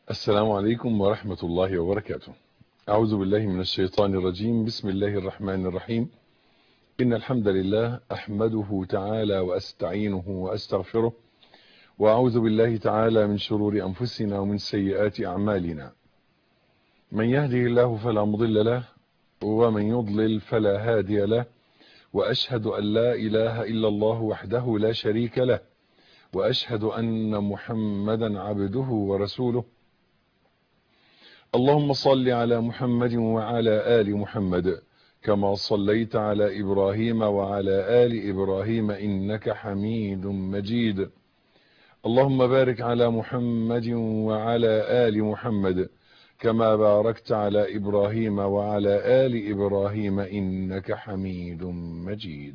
السلام عليكم ورحمة الله وبركاته أعوذ بالله من الشيطان الرجيم بسم الله الرحمن الرحيم إن الحمد لله أحمده تعالى وأستعينه وأستغفره وأعوذ بالله تعالى من شرور أنفسنا ومن سيئات أعمالنا من يهده الله فلا مضل له ومن يضلل فلا هادي له وأشهد أن لا إله إلا الله وحده لا شريك له وأشهد أن محمدا عبده ورسوله اللهم صل على محمد وعلى آل محمد كما صليت على إبراهيم وعلى آل إبراهيم إنك حميد مجيد اللهم بارك على محمد وعلى آل محمد كما باركت على إبراهيم وعلى آل إبراهيم إنك حميد مجيد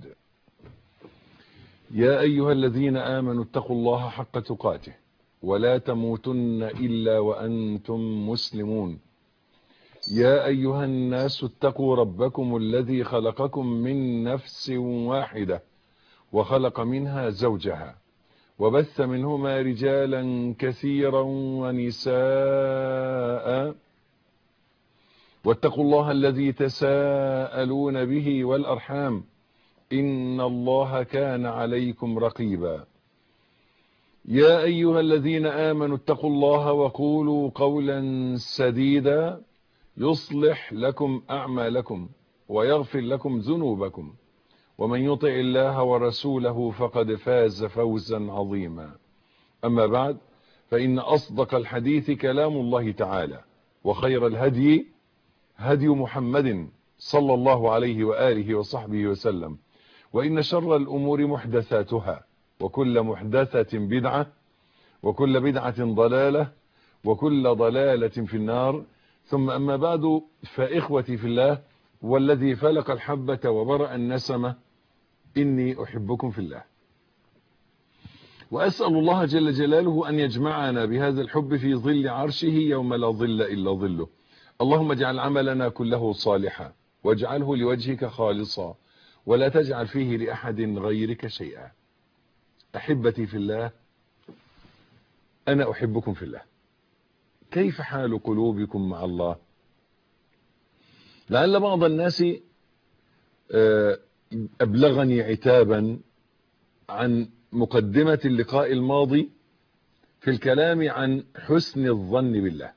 يا أيها الذين آمنوا اتقوا الله حق تقاته ولا تموتن إلا وأنتم مسلمون يا أيها الناس اتقوا ربكم الذي خلقكم من نفس واحدة وخلق منها زوجها وبث منهما رجالا كثيرا ونساء واتقوا الله الذي تساءلون به والأرحام إن الله كان عليكم رقيبا يا أيها الذين آمنوا اتقوا الله وقولوا قولا سديدا يصلح لكم أعمالكم ويغفر لكم ذنوبكم ومن يطع الله ورسوله فقد فاز فوزا عظيما أما بعد فإن أصدق الحديث كلام الله تعالى وخير الهدي هدي محمد صلى الله عليه وآله وصحبه وسلم وإن شر الأمور محدثاتها وكل محدثة بدعة وكل بدعة ضلالة وكل ضلالة في النار ثم أما بعد فإخوتي في الله والذي فلق الحبة وبرأ النسمة إني أحبكم في الله وأسأل الله جل جلاله أن يجمعنا بهذا الحب في ظل عرشه يوم لا ظل إلا ظله اللهم اجعل عملنا كله صالحا واجعله لوجهك خالصا ولا تجعل فيه لأحد غيرك شيئا أحبتي في الله أنا أحبكم في الله كيف حال قلوبكم مع الله لعل بعض الناس أبلغني عتابا عن مقدمة اللقاء الماضي في الكلام عن حسن الظن بالله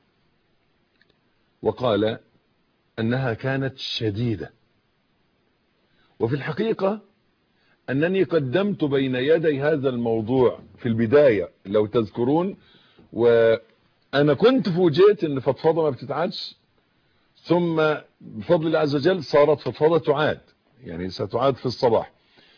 وقال أنها كانت شديدة وفي الحقيقة أنني قدمت بين يدي هذا الموضوع في البداية لو تذكرون وأنا كنت فوجئت أن فضفضة ما بتتعادش ثم بفضل الله عز وجل صارت فضفضة تعاد يعني ستعاد في الصباح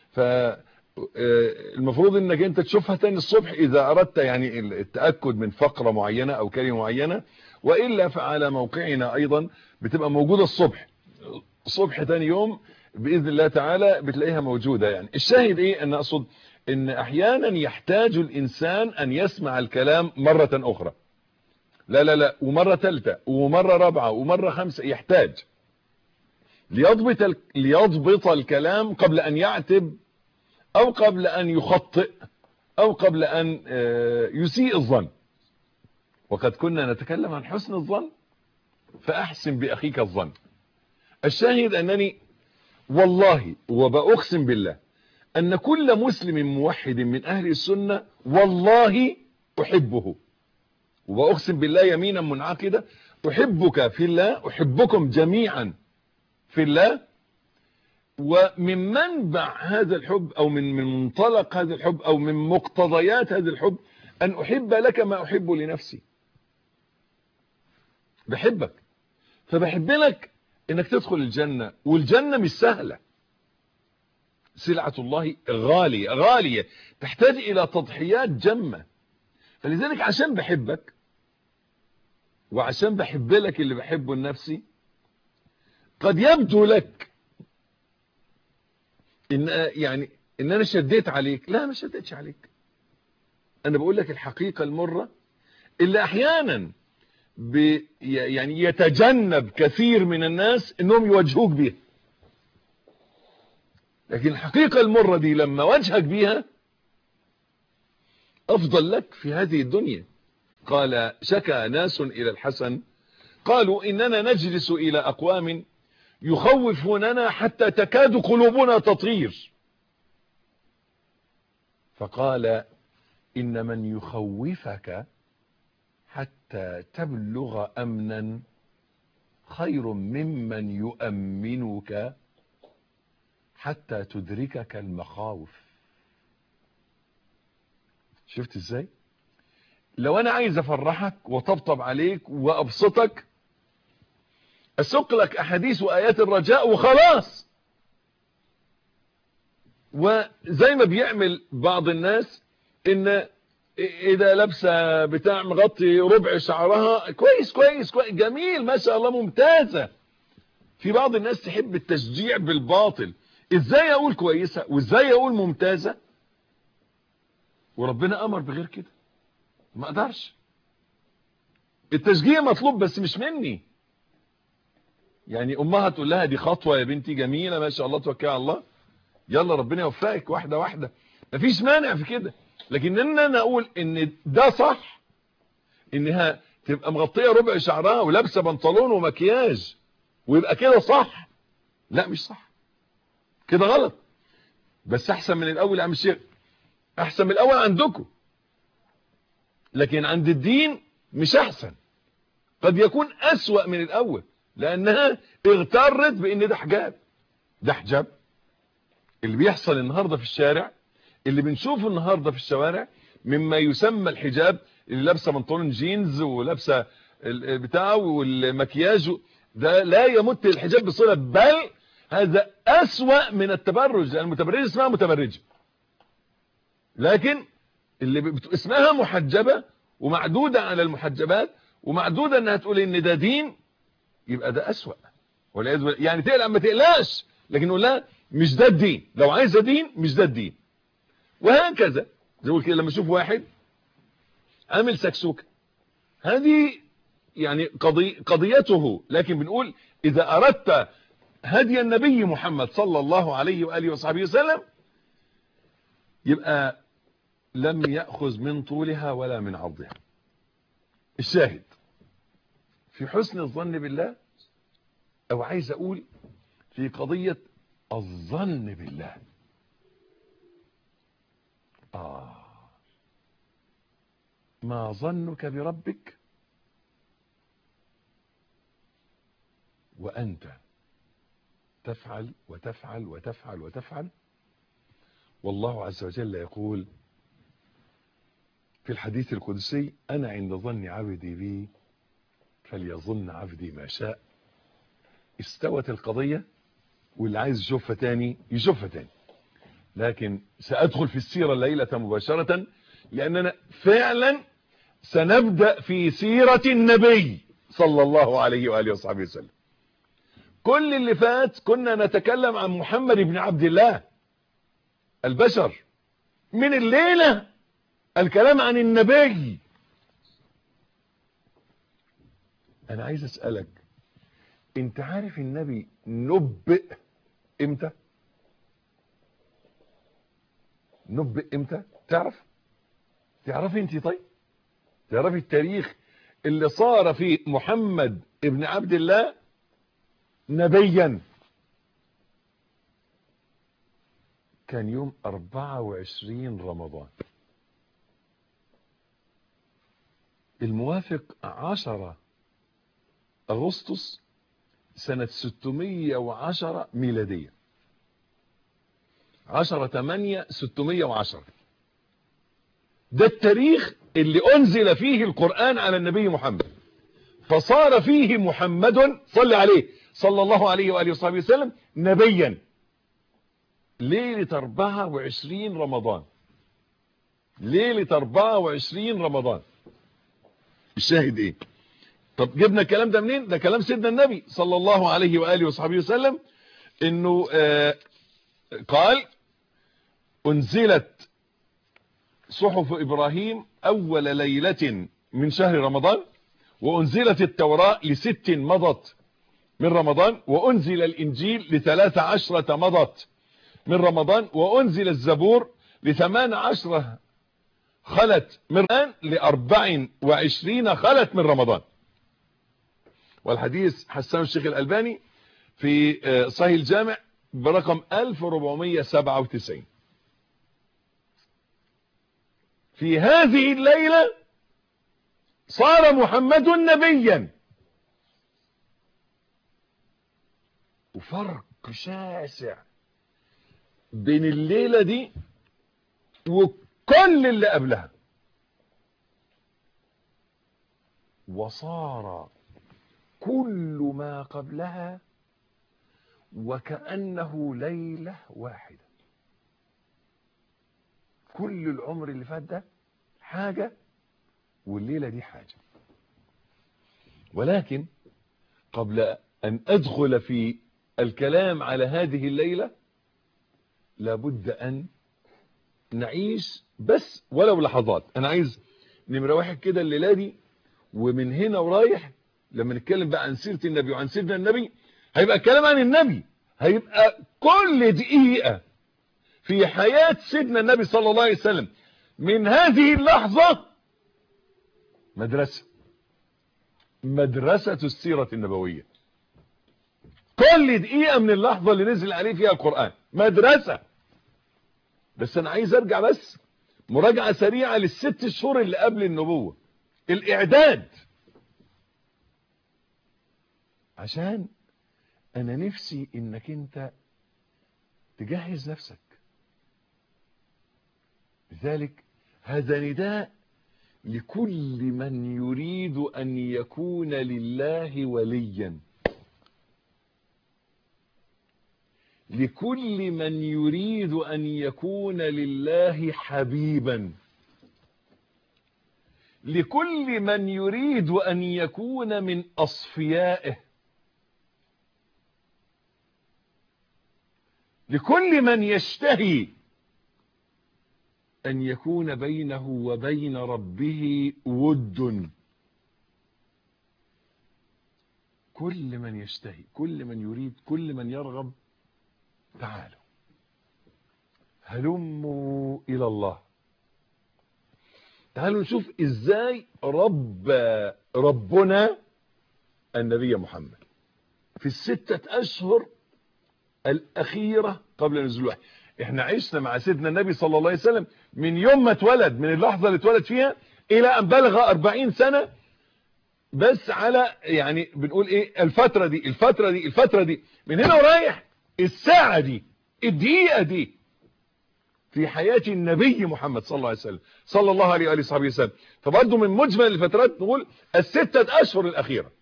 فالمفروض أنك أنت تشوفها تاني الصبح إذا أردت يعني التأكد من فقرة معينة أو كلمة معينة وإلا فعلى موقعنا أيضا بتبقى موجودة الصبح الصبح تاني يوم بإذن الله تعالى بتلاقيها موجودة يعني الشاهد ايه ان اقصد ان احيانا يحتاج الانسان ان يسمع الكلام مرة اخرى لا لا لا ومرة ثالثة ومرة رابعة ومرة خمسة يحتاج ليضبط, ال... ليضبط الكلام قبل ان يعتب او قبل ان يخطئ او قبل ان يسيء الظن وقد كنا نتكلم عن حسن الظن فاحسن باخيك الظن الشاهد انني والله وبأقسم بالله أن كل مسلم موحد من أهل السنة والله أحبه وبأقسم بالله يمينا منعقدة أحبك في الله أحبكم جميعا في الله ومن منبع هذا الحب أو من من منطلق هذا الحب أو من مقتضيات هذا الحب أن أحب لك ما أحب لنفسي بحبك فبحب لك انك تدخل الجنة والجنة مش سهلة سلعة الله غالية غالية تحتاج الى تضحيات جمة فلذلك عشان بحبك وعشان بحب لك اللي بحبه لنفسي قد يبدو لك ان يعني ان انا شديت عليك لا ما شديتش عليك انا بقول لك الحقيقة المرة اللي احيانا يعني يتجنب كثير من الناس انهم يواجهوك بيها لكن الحقيقة المرة دي لما واجهك بيها افضل لك في هذه الدنيا قال شكى ناس إلى الحسن قالوا إننا نجلس إلى أقوام يخوفوننا حتى تكاد قلوبنا تطير فقال إن من يخوفك حتى تبلغ أمنا خير ممن يؤمنك حتى تدركك المخاوف شفت ازاي لو انا عايز افرحك وطبطب عليك وابسطك اسوق لك احاديث وايات الرجاء وخلاص وزي ما بيعمل بعض الناس ان اذا لابسه بتاع مغطي ربع شعرها كويس كويس كويس جميل ما شاء الله ممتازه في بعض الناس تحب التشجيع بالباطل ازاي اقول كويسه وازاي اقول ممتازه وربنا امر بغير كده ما اقدرش التشجيع مطلوب بس مش مني يعني امها تقول لها دي خطوه يا بنتي جميله ما شاء الله توكلي على الله يلا ربنا يوفقك واحده واحده مفيش مانع في كده لكن ان انا اقول ان ده صح انها تبقى مغطيه ربع شعرها ولابسه بنطلون ومكياج ويبقى كده صح لا مش صح كده غلط بس احسن من الاول يا عم الشيخ احسن من الاول عندكم لكن عند الدين مش احسن قد يكون اسوأ من الاول لانها اغترت بان ده حجاب ده حجاب اللي بيحصل النهاردة في الشارع اللي بنشوفه النهاردة في الشوارع مما يسمى الحجاب اللي لابسه بنطلون جينز ولابسه بتاعه والمكياج ده لا يمت الحجاب بصله بل هذا اسوأ من التبرج لان المتبرجه اسمها متبرجه لكن اللي بت... اسمها محجبة ومعدودة على المحجبات ومعدودة انها تقول ان ده دين يبقى ده اسوأ والعياذ بالله يعني تقلق ما تقلقش لكن نقول لها مش ده الدين لو عايزه دين مش ده الدين وهكذا زي ما كده لما اشوف واحد عامل سكسوكه هذه يعني قضي قضيته لكن بنقول اذا اردت هدي النبي محمد صلى الله عليه واله وصحبه وسلم يبقى لم يأخذ من طولها ولا من عرضها الشاهد في حسن الظن بالله او عايز اقول في قضية الظن بالله آه ما ظنك بربك وأنت تفعل وتفعل وتفعل وتفعل والله عز وجل يقول في الحديث القدسي أنا عند ظن عبدي بي فليظن عبدي ما شاء استوت القضية واللي عايز يشوفها تاني يشوفها تاني لكن سأدخل في السيرة الليلة مباشرة لأننا فعلا سنبدأ في سيرة النبي صلى الله عليه وآله وصحبه وسلم كل اللي فات كنا نتكلم عن محمد بن عبد الله البشر من الليلة الكلام عن النبي انا عايز اسألك انت عارف النبي نبئ امتى نبئ امتى تعرف تعرفي انت طيب تعرفي التاريخ اللي صار فيه محمد ابن عبد الله نبيا كان يوم 24 رمضان الموافق 10 أغسطس سنة 610 ميلادية 10 8 610 ده التاريخ اللي أنزل فيه القرآن على النبي محمد فصار فيه محمد صلى عليه صلى الله عليه وآله وصحبه وسلم نبيا ليلة 24 رمضان ليلة 24 رمضان الشاهد ايه طب جبنا الكلام ده منين ده كلام سيدنا النبي صلى الله عليه وآله وصحبه وسلم انه آه قال انزلت صحف ابراهيم اول ليلة من شهر رمضان وانزلت التوراة لست مضت من رمضان وانزل الانجيل لثلاث عشرة مضت من رمضان وانزل الزبور لثمان عشرة خلت من رمضان لأربع وعشرين خلت من رمضان والحديث حسن الشيخ الألباني في صحيح الجامع برقم 1497 في هذه الليلة صار محمد نبيا وفرق شاسع بين الليلة دي وكل اللي قبلها وصار كل ما قبلها وكأنه ليلة واحدة كل العمر اللي فات ده حاجة والليلة دي حاجة ولكن قبل أن أدخل في الكلام على هذه الليلة لابد أن نعيش بس ولو لحظات أنا عايز نمرة واحد كده الليلة دي ومن هنا ورايح لما نتكلم بقى عن سيرة النبي وعن سيدنا النبي هيبقى الكلام عن النبي هيبقى كل دقيقة في حياة سيدنا النبي صلى الله عليه وسلم من هذه اللحظة مدرسة مدرسة السيرة النبوية كل دقيقة من اللحظة اللي نزل عليه فيها القرآن مدرسة بس انا عايز ارجع بس مراجعة سريعة للست شهور اللي قبل النبوة الاعداد عشان انا نفسي انك انت تجهز نفسك لذلك هذا نداء لكل من يريد ان يكون لله وليا لكل من يريد ان يكون لله حبيبا لكل من يريد ان يكون من اصفيائه لكل من يشتهي ان يكون بينه وبين ربه ود كل من يشتهي كل من يريد كل من يرغب تعالوا هلموا الى الله تعالوا نشوف ازاي رب ربنا النبي محمد في الستة اشهر الاخيرة قبل نزول الوحي احنا عشنا مع سيدنا النبي صلى الله عليه وسلم من يوم ما اتولد من اللحظة اللي اتولد فيها الى ان بلغ اربعين سنة بس على يعني بنقول ايه الفترة دي الفترة دي الفترة دي من هنا ورايح الساعة دي الدقيقة دي في حياة النبي محمد صلى الله عليه وسلم صلى الله عليه وآله وصحبه وسلم فبرضه من مجمل الفترات نقول الستة أشهر الأخيرة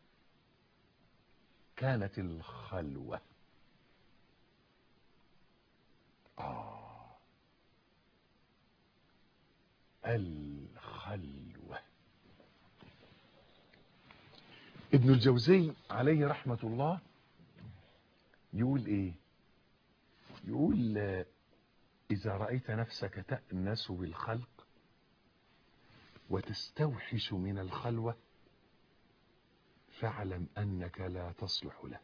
كانت الخلوة آه الخلوة ابن الجوزي عليه رحمة الله يقول ايه يقول اذا رأيت نفسك تأنس بالخلق وتستوحش من الخلوة فاعلم انك لا تصلح له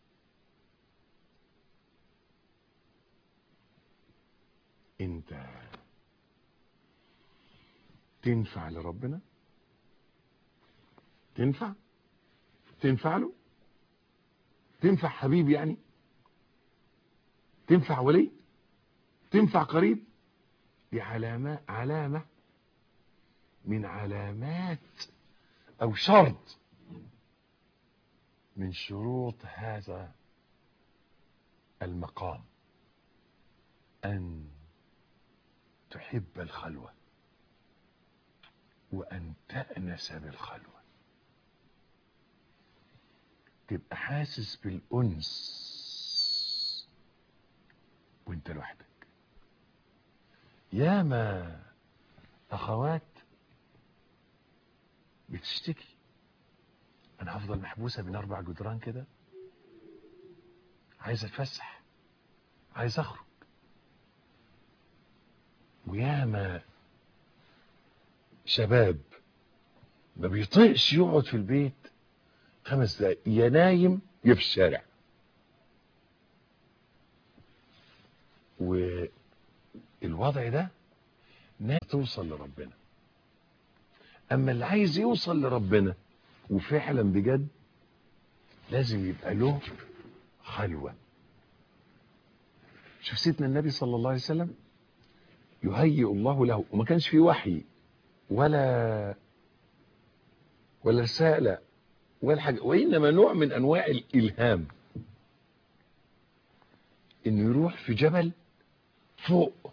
انت تنفع لربنا تنفع تنفع له تنفع حبيب يعني تنفع ولي تنفع قريب دي علامة علامة من علامات او شرط من شروط هذا المقام ان تحب الخلوة وان تأنس بالخلوة تبقى حاسس بالأنس وانت لوحدك ياما اخوات بتشتكي انا هفضل محبوسة بين اربع جدران كده عايز اتفسح عايز اخرج وياما شباب ما بيطيقش يقعد في البيت خمس دقايق يا نايم يا في الشارع والوضع ده ناس توصل لربنا اما اللي عايز يوصل لربنا وفعلا بجد لازم يبقى له خلوة شوف سيدنا النبي صلى الله عليه وسلم يهيئ الله له وما كانش في وحي ولا ولا رسالة ولا حاجة وإنما نوع من أنواع الإلهام إنه يروح في جبل فوق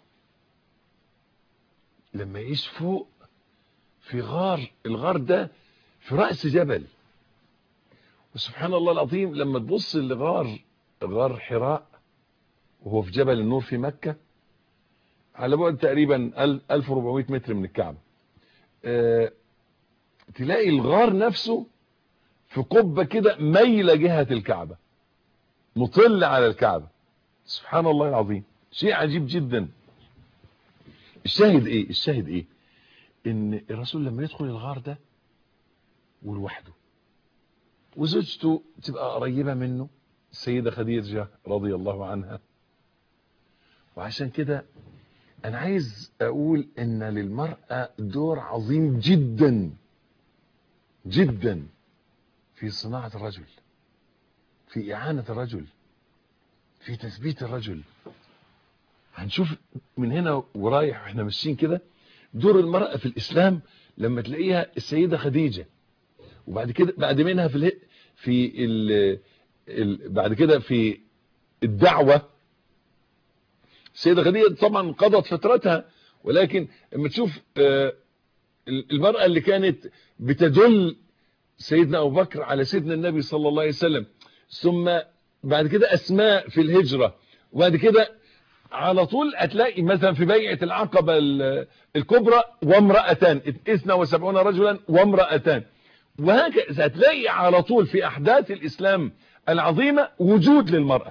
لما يعيش فوق في غار الغار ده في رأس جبل وسبحان الله العظيم لما تبص لغار غار حراء وهو في جبل النور في مكة على بعد تقريبا 1400 متر من الكعبة أه تلاقي الغار نفسه في قبة كده ميلة جهة الكعبة مطل على الكعبة سبحان الله العظيم شيء عجيب جدا الشاهد ايه الشاهد ايه ان الرسول لما يدخل الغار ده ولوحده وزوجته تبقى قريبة منه السيدة خديجة رضي الله عنها وعشان كده انا عايز اقول ان للمرأة دور عظيم جدا جدا في صناعة الرجل في اعانة الرجل في تثبيت الرجل هنشوف من هنا ورايح واحنا ماشيين كده دور المرأة في الاسلام لما تلاقيها السيدة خديجة وبعد كده بعد منها في ال في ال ال بعد كده في الدعوة السيدة خديجة طبعا قضت فترتها ولكن لما تشوف المرأة اللي كانت بتدل سيدنا أبو بكر على سيدنا النبي صلى الله عليه وسلم ثم بعد كده أسماء في الهجرة وبعد كده على طول هتلاقي مثلا في بيعة العقبة الكبرى وامرأتان 72 رجلا وامرأتان وهكذا هتلاقي على طول في أحداث الإسلام العظيمة وجود للمرأة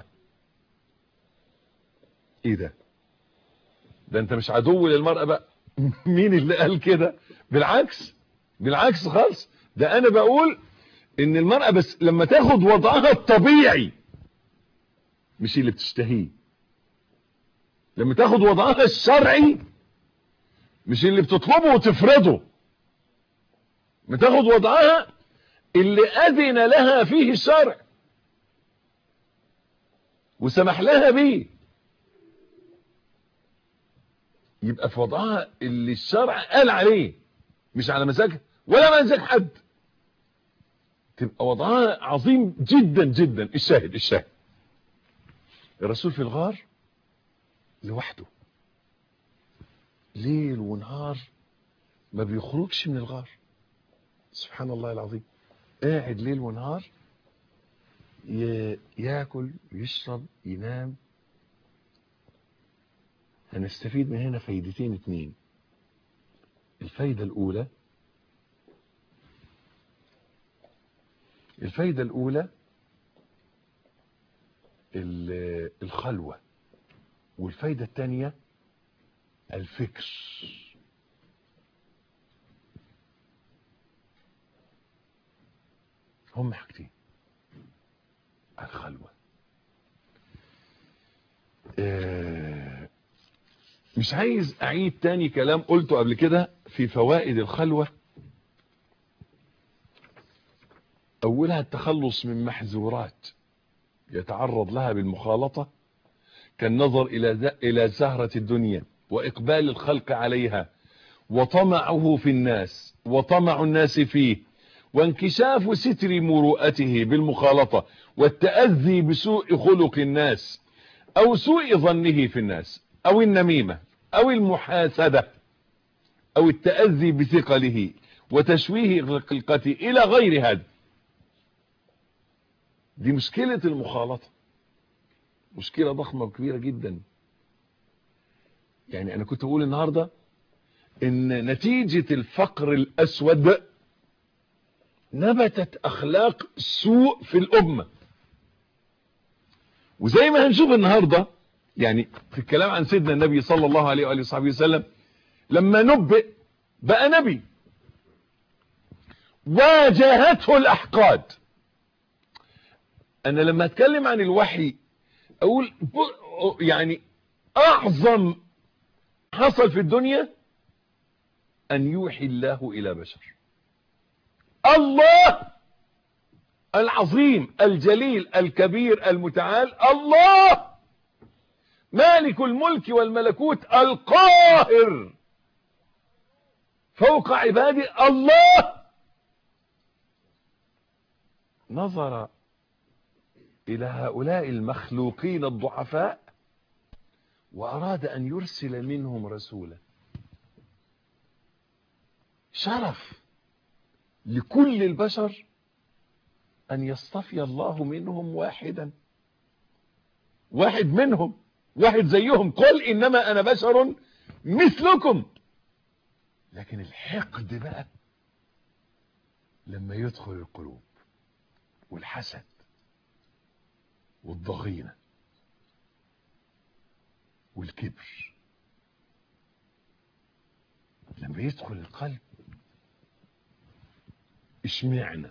ايه ده ده انت مش عدو للمرأة بقى مين اللي قال كده بالعكس بالعكس خالص ده انا بقول ان المرأة بس لما تاخد وضعها الطبيعي مش اللي بتشتهيه لما تاخد وضعها الشرعي مش اللي بتطلبه وتفرضه لما تاخد وضعها اللي اذن لها فيه الشرع وسمح لها بيه يبقى في وضعها اللي الشرع قال عليه مش على مزاجها ولا مزاج حد تبقى وضعها عظيم جدا جدا الشاهد الشاهد الرسول في الغار لوحده ليل ونهار ما بيخرجش من الغار سبحان الله العظيم قاعد ليل ونهار ياكل يشرب ينام هنستفيد من هنا فايدتين اتنين الفايدة الأولى الفايدة الأولى الخلوة والفايدة الثانية الفكر هم حاجتين الخلوة آه مش عايز اعيد تاني كلام قلته قبل كده في فوائد الخلوة اولها التخلص من محذورات يتعرض لها بالمخالطة كالنظر الى الى زهرة الدنيا واقبال الخلق عليها وطمعه في الناس وطمع الناس فيه وانكشاف ستر مروءته بالمخالطة والتأذي بسوء خلق الناس او سوء ظنه في الناس او النميمة او المحاسدة او التأذي بثقله وتشويه خلقته الى غير هذا دي مشكلة المخالطة مشكلة ضخمة وكبيرة جدا يعني انا كنت اقول النهاردة ان نتيجة الفقر الاسود نبتت اخلاق سوء في الامة وزي ما هنشوف النهاردة يعني في الكلام عن سيدنا النبي صلى الله عليه وآله وصحبه وسلم لما نبئ بقى نبي واجهته الأحقاد أنا لما أتكلم عن الوحي أقول يعني أعظم حصل في الدنيا أن يوحي الله إلى بشر الله العظيم الجليل الكبير المتعال الله مالك الملك والملكوت القاهر فوق عباده الله نظر إلى هؤلاء المخلوقين الضعفاء وأراد أن يرسل منهم رسولا شرف لكل البشر أن يصطفي الله منهم واحدا واحد منهم واحد زيهم قل إنما أنا بشر مثلكم لكن الحقد بقى لما يدخل القلوب والحسد والضغينة والكبر لما يدخل القلب اشمعنا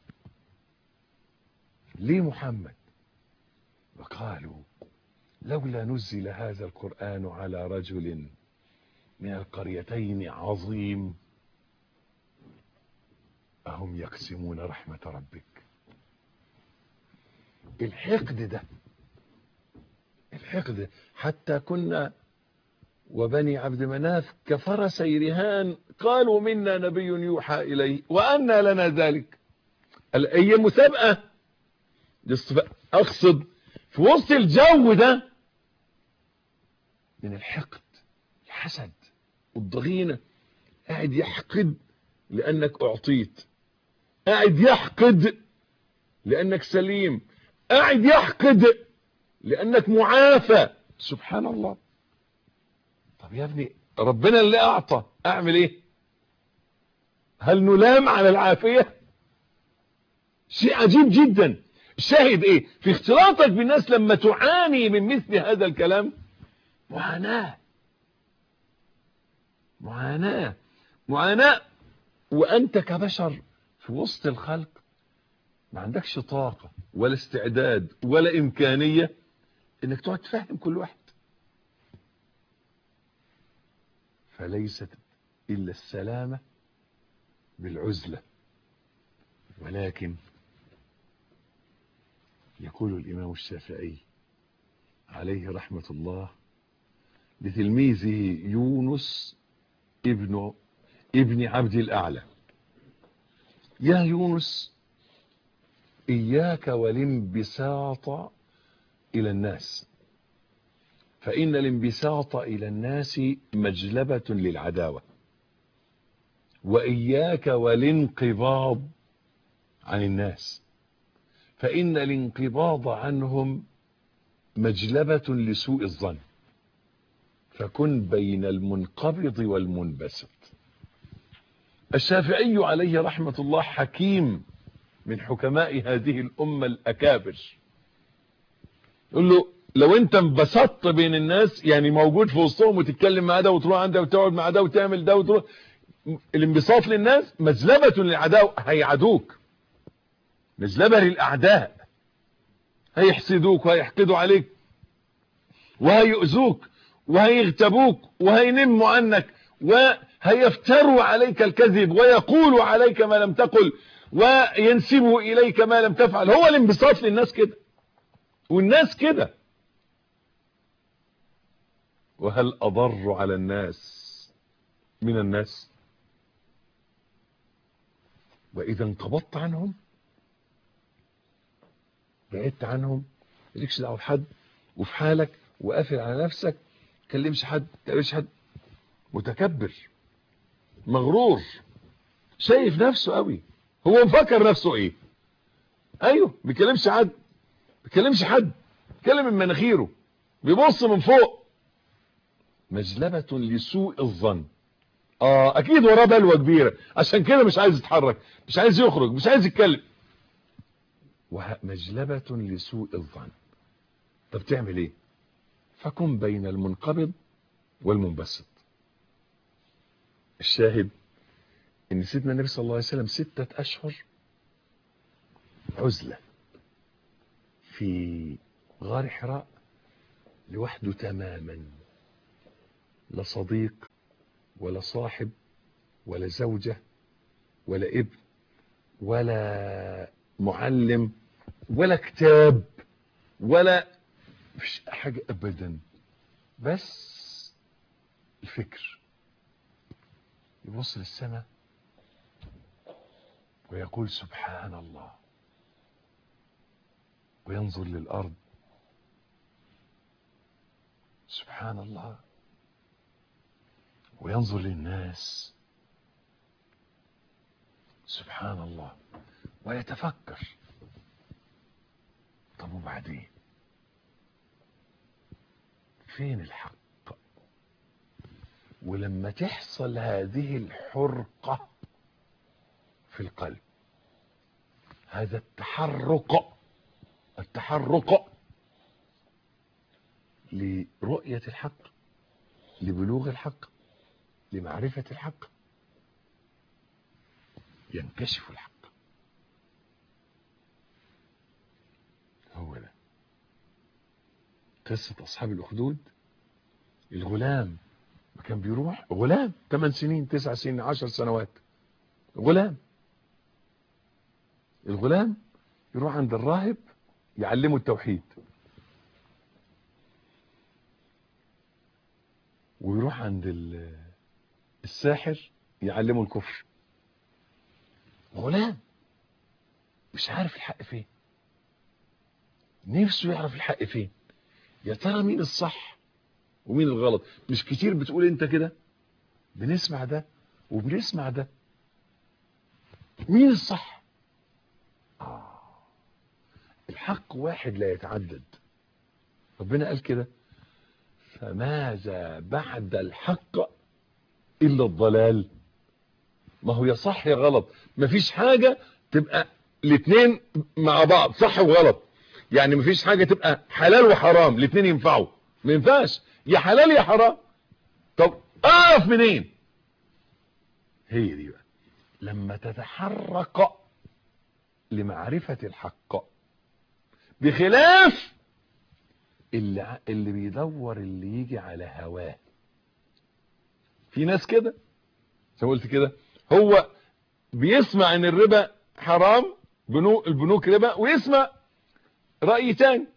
ليه محمد وقالوا لولا نزل هذا القرآن على رجل من القريتين عظيم أهم يقسمون رحمة ربك الحقد ده الحقد حتى كنا وبني عبد مناف كفرسي رهان قالوا منا نبي يوحى إليه وأنا لنا ذلك هي مسابقة أقصد في وسط الجو ده من الحقد الحسد والضغينة قاعد يحقد لأنك أعطيت قاعد يحقد لأنك سليم قاعد يحقد لأنك معافى سبحان الله طب يا ابني ربنا اللي أعطى أعمل إيه هل نلام على العافية شيء عجيب جدا الشاهد إيه في اختلاطك بالناس لما تعاني من مثل هذا الكلام معاناة معاناة معاناة وأنت كبشر في وسط الخلق ما عندكش طاقة ولا استعداد ولا إمكانية إنك تقعد تفهم كل واحد فليست إلا السلامة بالعزلة ولكن يقول الإمام الشافعي عليه رحمة الله لتلميذه يونس ابن ابن عبد الأعلى يا يونس إياك والانبساط إلى الناس فإن الانبساط إلى الناس مجلبة للعداوة وإياك والانقباض عن الناس فإن الانقباض عنهم مجلبة لسوء الظن فكن بين المنقبض والمنبسط الشافعي عليه رحمة الله حكيم من حكماء هذه الأمة الأكابر يقول له لو انت انبسطت بين الناس يعني موجود في وسطهم وتتكلم مع ده وتروح عند ده وتقعد مع ده وتعمل ده وتروح الانبساط للناس مجلبة للعداء هيعدوك مجلبة للأعداء هيحسدوك وهيحقدوا عليك وهيؤذوك وهيغتبوك وهينموا عنك وهيفتروا عليك الكذب ويقولوا عليك ما لم تقل وينسبوا إليك ما لم تفعل هو الانبساط للناس كده والناس كده وهل أضر على الناس من الناس وإذا انقبضت عنهم بعدت عنهم مالكش دعوه بحد وفي حالك وقافل على نفسك تكلمش حد تقابلش حد متكبر مغرور شايف نفسه قوي هو مفكر نفسه ايه ايوه بيكلمش حد بيكلمش حد بيكلم من مناخيره بيبص من فوق مجلبة لسوء الظن اه اكيد وراه بلوه كبيره عشان كده مش عايز يتحرك مش عايز يخرج مش عايز يتكلم مجلبة لسوء الظن طب تعمل ايه فكن بين المنقبض والمنبسط الشاهد ان سيدنا النبي صلى الله عليه وسلم ستة اشهر عزلة في غار حراء لوحده تماما لا صديق ولا صاحب ولا زوجة ولا ابن ولا معلم ولا كتاب ولا مفيش حاجة ابدا بس الفكر يبص للسماء ويقول سبحان الله وينظر للأرض سبحان الله وينظر للناس سبحان الله ويتفكر طب وبعدين فين الحق ولما تحصل هذه الحرقة في القلب هذا التحرك التحرك لرؤية الحق لبلوغ الحق لمعرفة الحق ينكشف الحق هو ده قصة أصحاب الأخدود الغلام كان بيروح غلام 8 سنين 9 سنين 10 سنوات غلام الغلام يروح عند الراهب يعلمه التوحيد ويروح عند الساحر يعلمه الكفر غلام مش عارف الحق فين نفسه يعرف الحق فين يا ترى مين الصح ومين الغلط مش كتير بتقول انت كده بنسمع ده وبنسمع ده مين الصح آه. الحق واحد لا يتعدد ربنا قال كده فماذا بعد الحق الا الضلال ما هو يا صح يا غلط مفيش حاجة تبقى الاثنين مع بعض صح وغلط يعني مفيش حاجة تبقى حلال وحرام الاثنين ينفعوا ما ينفعش يا حلال يا حرام طب اعرف منين هي دي بقى لما تتحرك لمعرفة الحق بخلاف اللي, اللي بيدور اللي يجي على هواه في ناس كده زي ما قلت كده هو بيسمع ان الربا حرام بنوك البنوك ربا ويسمع رأي تاني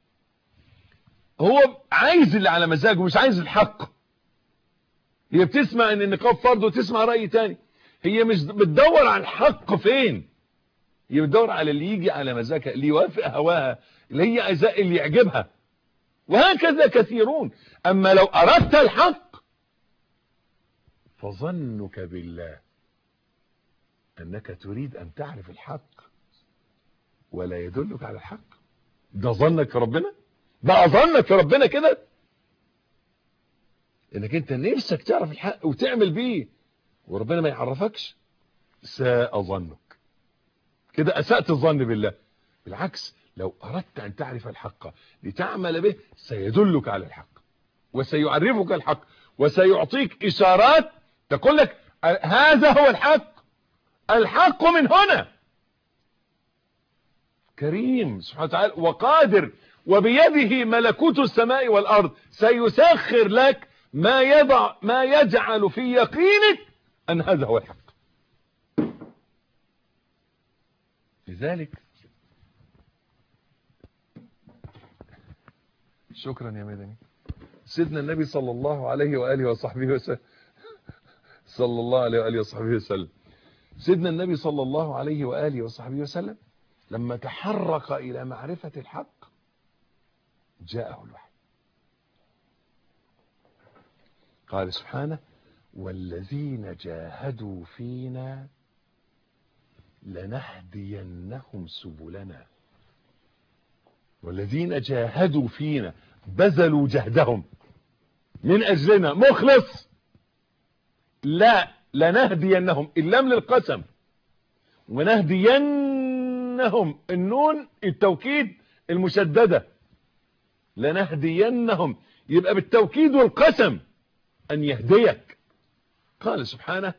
هو عايز اللي على مزاجه مش عايز الحق هي بتسمع ان النقاب فرض وتسمع رأي تاني هي مش بتدور على الحق فين هي بتدور على اللي يجي على مزاجها اللي يوافق هواها اللي هي عايزاه اللي يعجبها وهكذا كثيرون اما لو اردت الحق فظنك بالله انك تريد ان تعرف الحق ولا يدلك على الحق ده ظنك في ربنا ده ظنك في ربنا كده انك انت نفسك تعرف الحق وتعمل بيه وربنا ما يعرفكش ساء ظنك كده اسأت الظن بالله بالعكس لو اردت ان تعرف الحق لتعمل به سيدلك على الحق وسيعرفك الحق وسيعطيك اشارات تقول لك هذا هو الحق الحق من هنا كريم سبحانه وتعالى وقادر وبيده ملكوت السماء والارض سيسخر لك ما يضع ما يجعل في يقينك ان هذا هو الحق لذلك شكرا يا مدني سيدنا النبي صلى الله عليه وآله وصحبه وسلم صلى الله عليه وآله وصحبه وسلم سيدنا النبي صلى الله عليه وآله وصحبه وسلم لما تحرك إلى معرفة الحق جاءه الوحي قال سبحانه والذين جاهدوا فينا لنهدينهم سبلنا والذين جاهدوا فينا بذلوا جهدهم من أجلنا مخلص لا لنهدينهم اللام للقسم ونهدينهم النون التوكيد المشددة لنهدينهم يبقى بالتوكيد والقسم أن يهديك قال سبحانه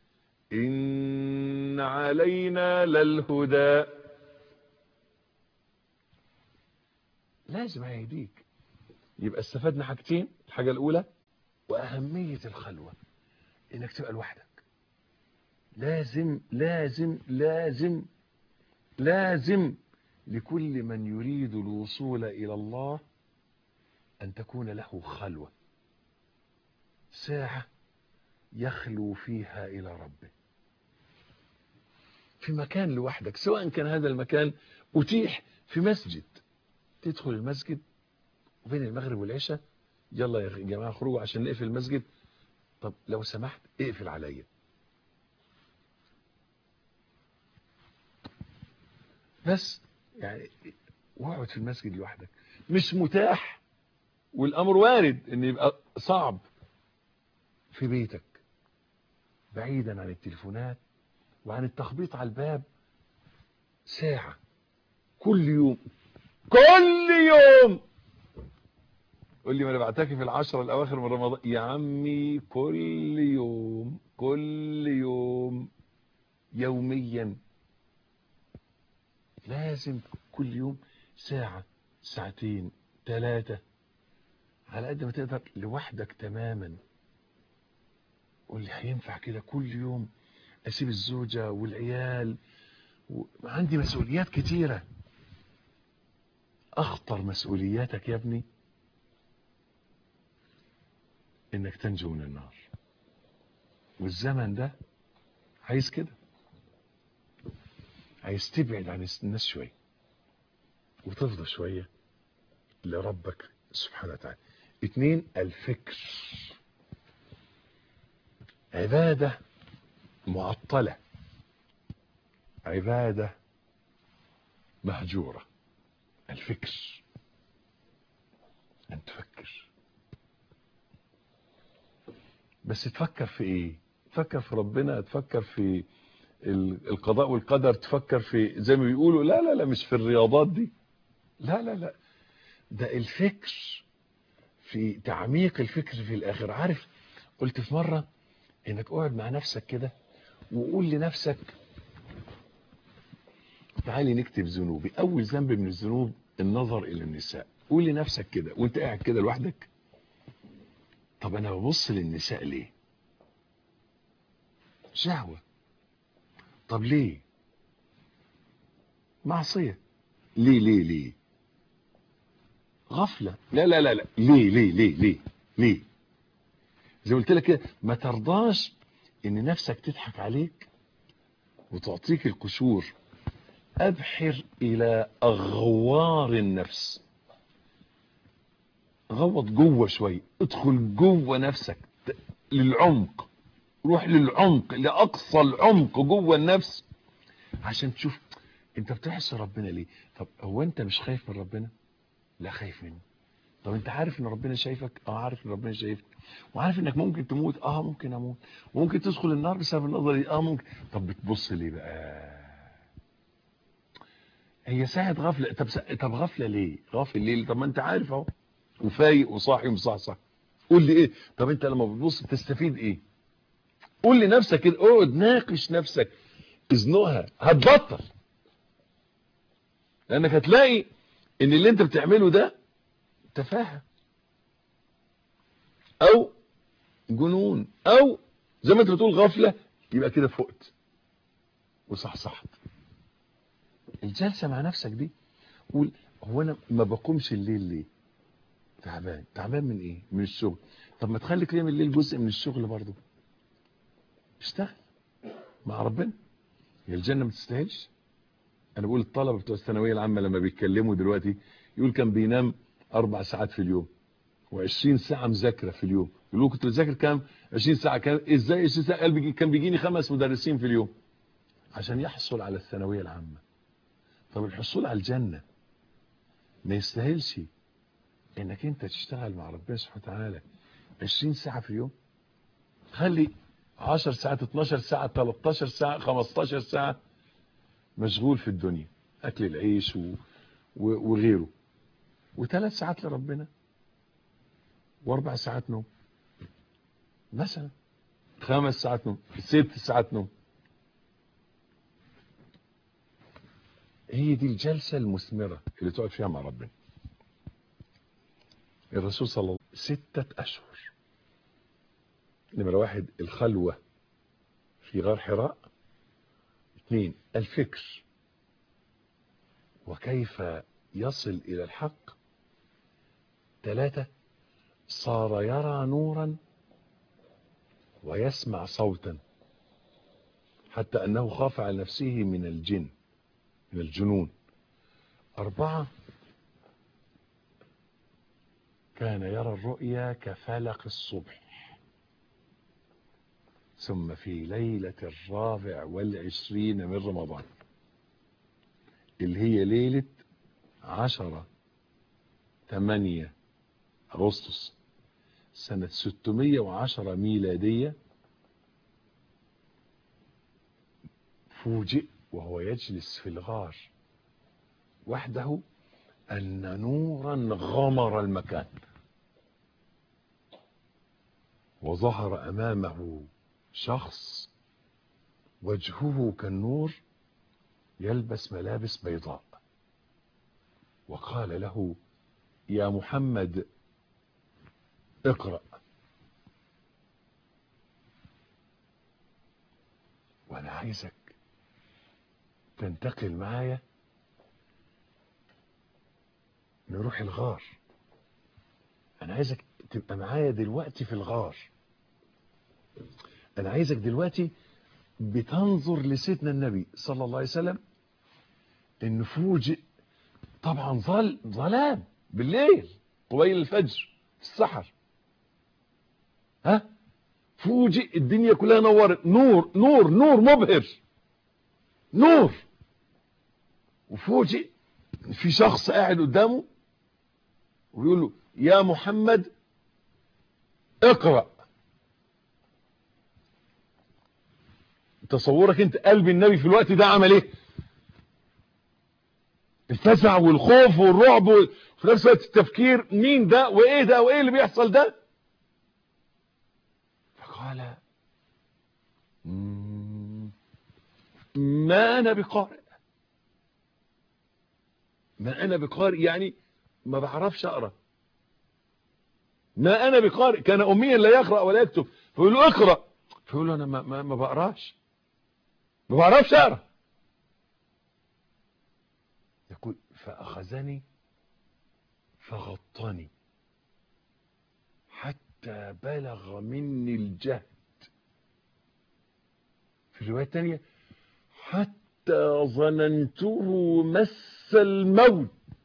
إن علينا للهدى لازم هيهديك يبقى استفدنا حاجتين الحاجة الأولى وأهمية الخلوة إنك تبقى لوحدك لازم لازم لازم لازم لكل من يريد الوصول إلى الله أن تكون له خلوة ساعة يخلو فيها إلى ربه في مكان لوحدك سواء كان هذا المكان أتيح في مسجد تدخل المسجد وبين المغرب والعشاء يلا يا جماعة خرجوا عشان نقفل المسجد طب لو سمحت اقفل عليا بس يعني واقعد في المسجد لوحدك مش متاح والامر وارد ان يبقى صعب في بيتك بعيدا عن التليفونات وعن التخبيط على الباب ساعة كل يوم كل يوم قول لي ما انا بعتكف العشرة الاواخر من رمضان يا عمي كل يوم كل يوم يوميا لازم كل يوم ساعة ساعتين ثلاثة على قد ما تقدر لوحدك تماما قول لي هينفع كده كل يوم اسيب الزوجة والعيال وعندي مسؤوليات كتيرة اخطر مسؤولياتك يا ابني انك تنجو من النار والزمن ده عايز كده عايز تبعد عن الناس شوية وتفضى شوية لربك سبحانه وتعالى اتنين الفكر عبادة معطلة عبادة مهجورة الفكر أن تفكر بس تفكر في ايه تفكر في ربنا تفكر في القضاء والقدر تفكر في زي ما بيقولوا لا لا لا مش في الرياضات دي لا لا لا ده الفكر في تعميق الفكر في الاخر عارف قلت في مرة انك اقعد مع نفسك كده وقول لنفسك تعالي نكتب ذنوبي اول ذنب من الذنوب النظر الى النساء قول لنفسك كده وانت قاعد كده لوحدك طب انا ببص للنساء ليه شهوة طب ليه معصية ليه ليه ليه غفلة لا لا لا لا ليه ليه ليه ليه ليه زي ما قلت لك كده ما ترضاش ان نفسك تضحك عليك وتعطيك القشور ابحر الى اغوار النفس غوط جوه شويه ادخل جوه نفسك للعمق روح للعمق لاقصى العمق جوه النفس عشان تشوف انت بتحس ربنا ليه طب هو انت مش خايف من ربنا لا خايف منه طب انت عارف ان ربنا شايفك اه عارف ان ربنا شايفك وعارف انك ممكن تموت اه ممكن اموت وممكن تدخل النار بسبب النظر دي اه ممكن طب بتبص ليه بقى هي ساعة غفلة طب سا... طب غفلة ليه غافل ليه طب ما انت عارف اهو وفايق وصاحي ومصحصح قول لي ايه طب انت لما بتبص بتستفيد ايه قول لنفسك كده اقعد ناقش نفسك ازنقها هتبطل لانك هتلاقي ان اللي انت بتعمله ده تفاهه او جنون او زي ما انت بتقول غفله يبقى كده فقت وصحصحت الجلسه مع نفسك دي قول هو انا ما بقومش الليل ليه تعبان تعبان من ايه من الشغل طب ما تخلي قيام الليل جزء من الشغل برضه اشتغل مع ربنا هي الجنه ما تستاهلش انا بقول الطلبه بتوع الثانويه العامه لما بيتكلموا دلوقتي يقول كان بينام اربع ساعات في اليوم و20 ساعه مذاكره في اليوم يقول له كنت بذاكر كام 20 ساعه كان ازاي 20 ساعه قال كان بيجيني خمس مدرسين في اليوم عشان يحصل على الثانويه العامه طب الحصول على الجنه ما يستاهلش انك انت تشتغل مع ربنا سبحانه وتعالى 20 ساعه في اليوم خلي 10 ساعات 12 ساعه 13 ساعه 15 ساعه مشغول في الدنيا اكل العيش و... و... وغيره وثلاث ساعات لربنا واربع ساعات نوم مثلا خمس ساعات نوم ست ساعات نوم هي دي الجلسة المثمرة اللي تقعد فيها مع ربنا الرسول صلى الله عليه وسلم ستة أشهر نمرة واحد الخلوة في غار حراء اثنين الفكر وكيف يصل إلى الحق ثلاثة صار يرى نورا ويسمع صوتا حتى أنه خاف على نفسه من الجن من الجنون أربعة كان يرى الرؤيا كفلق الصبح ثم في ليلة الرابع والعشرين من رمضان اللي هي ليلة عشرة ثمانية أغسطس سنة 610 ميلادية فوجئ وهو يجلس في الغار وحده أن نورا غمر المكان وظهر أمامه شخص وجهه كالنور يلبس ملابس بيضاء وقال له يا محمد اقرأ وانا عايزك تنتقل معايا نروح الغار انا عايزك تبقى معايا دلوقتي في الغار انا عايزك دلوقتي بتنظر لسيدنا النبي صلى الله عليه وسلم ان فوجئ طبعا ظل ظلام بالليل قبيل الفجر السحر ها فوجئ الدنيا كلها نورت نور نور نور مبهر نور وفوجئ في شخص قاعد قدامه ويقول له يا محمد اقرأ تصورك انت قلب النبي في الوقت ده عمل ايه الفزع والخوف والرعب وفي نفس الوقت التفكير مين ده وايه ده وايه اللي بيحصل ده فقال ما انا بقارئ ما انا بقارئ يعني ما بعرفش اقرا ما انا بقارئ كان اميا لا يقرا ولا يكتب فيقول له اقرا فيقول له انا ما, ما, ما بقراش ما بعرفش اقرا يقول فاخذني فغطني حتى بلغ مني الجهد في الروايه الثانيه حتى ظننته مس الموت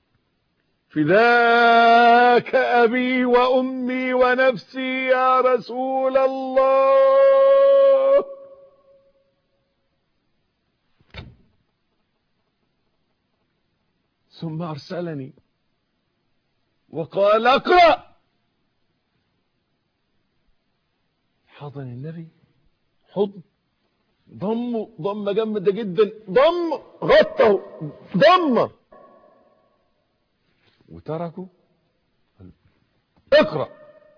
فداك أبي وأمي ونفسي يا رسول الله ثم أرسلني وقال اقرأ حضن النبي حضن ضمه ضمه جامده جدا ضم غطه ضمه وتركه اقرأ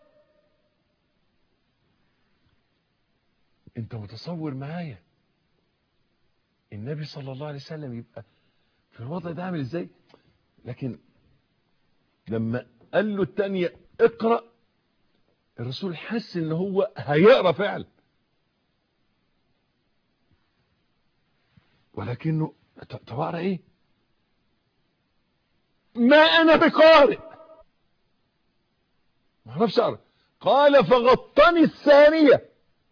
انت متصور معايا النبي صلى الله عليه وسلم يبقى في الوضع ده عامل ازاي لكن لما قال له التانية اقرأ الرسول حس ان هو هيقرأ فعلا ولكنه طب اقرا ايه ما انا بقارئ ما اعرفش اقرا قال فغطني الثانيه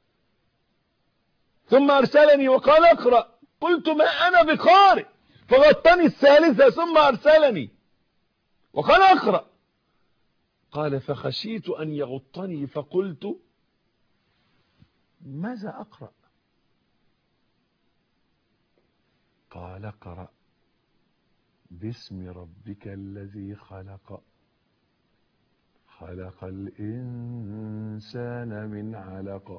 ثم ارسلني وقال اقرا قلت ما انا بقارئ فغطني الثالثه ثم ارسلني وقال اقرا قال فخشيت ان يغطني فقلت ماذا اقرا قال اقرا باسم ربك الذي خلق خلق الإنسان من علق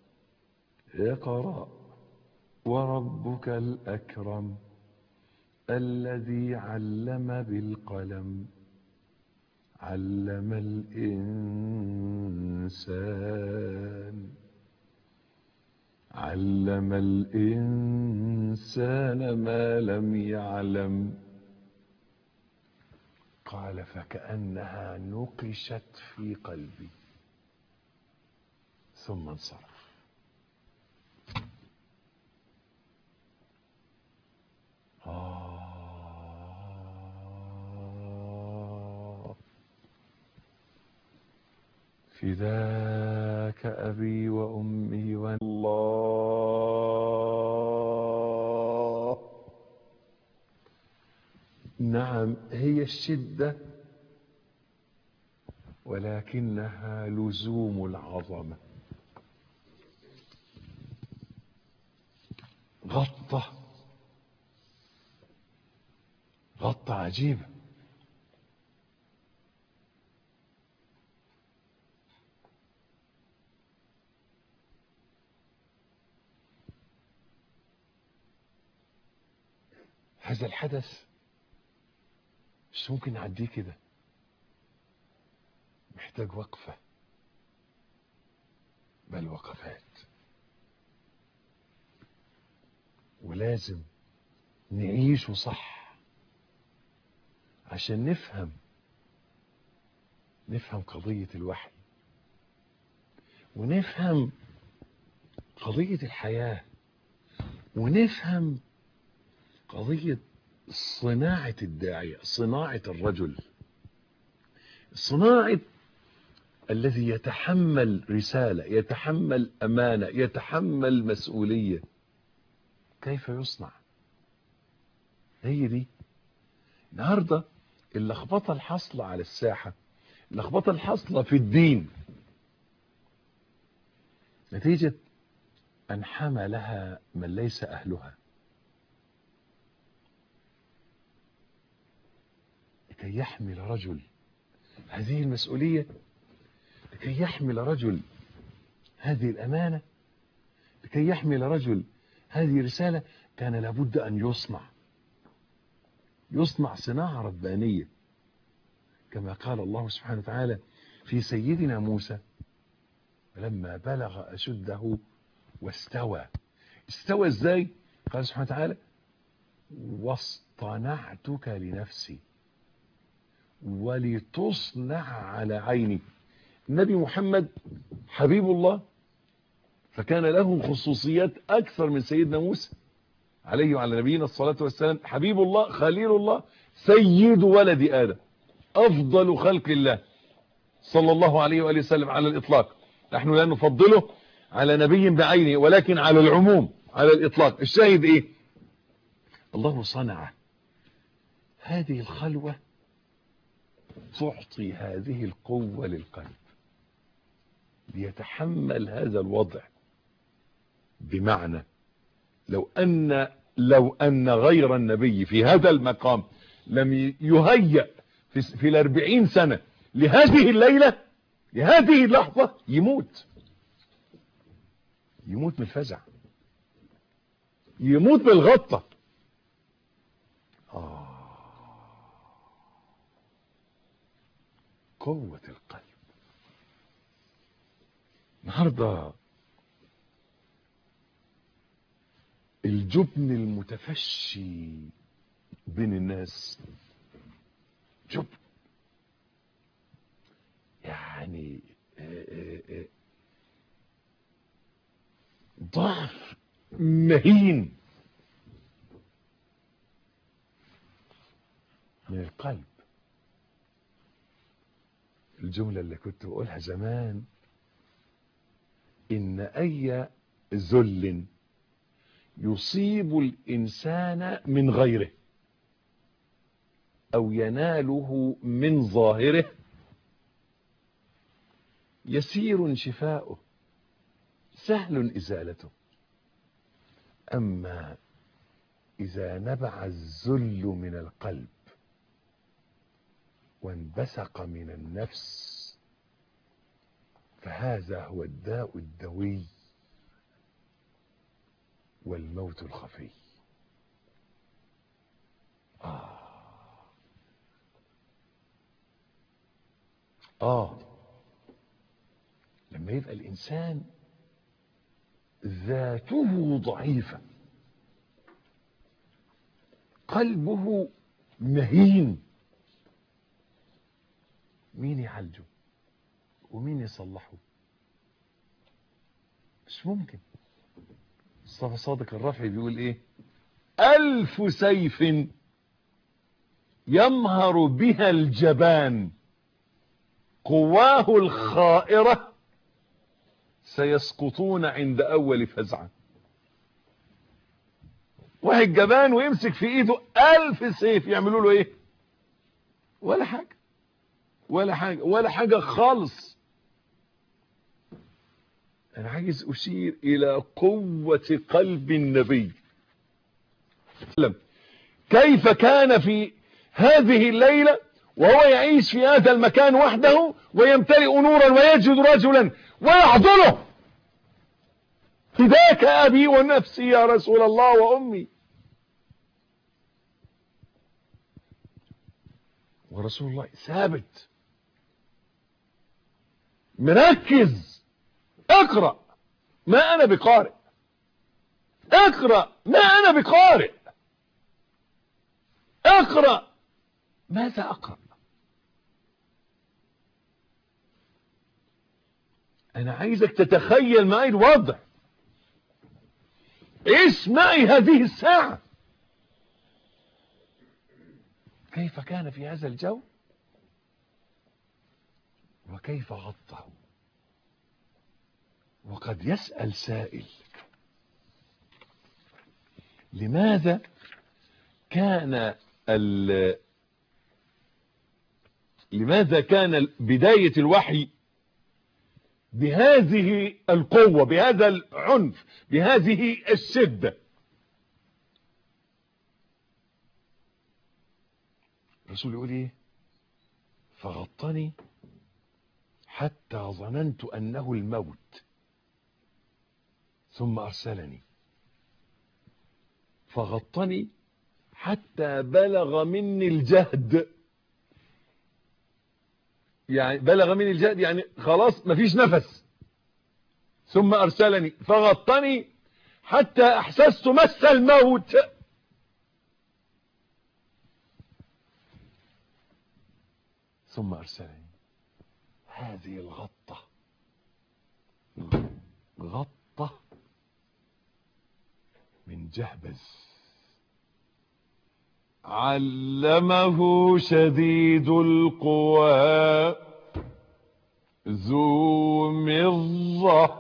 اقرأ وربك الأكرم الذي علم بالقلم علم الإنسان علم الإنسان ما لم يعلم قال فكأنها نقشت في قلبي ثم انصرف فداك أبي وأمي والله نعم هي الشدة ولكنها لزوم العظمة غطة غطة عجيبة هذا الحدث مش ممكن نعديه كده محتاج وقفة بل وقفات ولازم نعيشه صح عشان نفهم نفهم قضية الوحي ونفهم قضية الحياة ونفهم قضية صناعة الداعية صناعة الرجل صناعة الذي يتحمل رسالة يتحمل أمانة يتحمل مسؤولية كيف يصنع هي دي النهاردة اللخبطة الحاصلة على الساحة اللخبطة الحاصلة في الدين نتيجة أن حملها من ليس أهلها لكي يحمل رجل هذه المسؤولية لكي يحمل رجل هذه الأمانة لكي يحمل رجل هذه الرسالة كان لابد أن يصنع يصنع صناعة ربانية كما قال الله سبحانه وتعالى في سيدنا موسى لما بلغ أشده واستوى استوى ازاي قال سبحانه وتعالى واصطنعتك لنفسي ولتصنع على عيني النبي محمد حبيب الله فكان له خصوصيات أكثر من سيدنا موسى عليه وعلى نبينا الصلاة والسلام حبيب الله خليل الله سيد ولد آدم أفضل خلق الله صلى الله عليه وآله وسلم على الإطلاق نحن لا نفضله على نبي بعينه ولكن على العموم على الإطلاق الشاهد إيه الله صنع هذه الخلوة تعطي هذه القوة للقلب ليتحمل هذا الوضع بمعنى لو أن لو أن غير النبي في هذا المقام لم يهيأ في, في الأربعين سنة لهذه الليلة لهذه اللحظة يموت يموت من الفزع يموت بالغطة آه قوة القلب النهارده الجبن المتفشي بين الناس جبن يعني ضعف مهين من القلب الجملة اللي كنت بقولها زمان إن أي ذل يصيب الإنسان من غيره أو يناله من ظاهره يسير شفاؤه سهل إزالته أما إذا نبع الذل من القلب وانبثق من النفس فهذا هو الداء الدوي والموت الخفي آه آه لما يبقى الإنسان ذاته ضعيفة قلبه مهين مين يعالجه ومين يصلحه مش ممكن مصطفى صادق الرافعي بيقول ايه الف سيف يمهر بها الجبان قواه الخائرة سيسقطون عند أول فزعة واحد جبان ويمسك في ايده ألف سيف يعملوا له ايه ولا حاجة ولا حاجة ولا حاجة خالص انا عايز اشير الى قوة قلب النبي كيف كان في هذه الليلة وهو يعيش في هذا المكان وحده ويمتلئ نورا ويجد رجلا ويحضنه فداك ابي ونفسي يا رسول الله وامي ورسول الله ثابت مركز اقرأ ما انا بقارئ اقرأ ما انا بقارئ اقرأ ماذا اقرأ انا عايزك تتخيل معي الوضع عيش معي هذه الساعة كيف كان في هذا الجو وكيف غطه وقد يسأل سائل لماذا كان ال لماذا كان بداية الوحي بهذه القوة بهذا العنف بهذه الشدة الرسول يقول ايه فغطني حتى ظننت انه الموت ثم ارسلني فغطني حتى بلغ مني الجهد يعني بلغ مني الجهد يعني خلاص مفيش نفس ثم ارسلني فغطني حتى احسست مس الموت ثم ارسلني هذه الغطة غطة من جهبذ علمه شديد القوى ذو مرة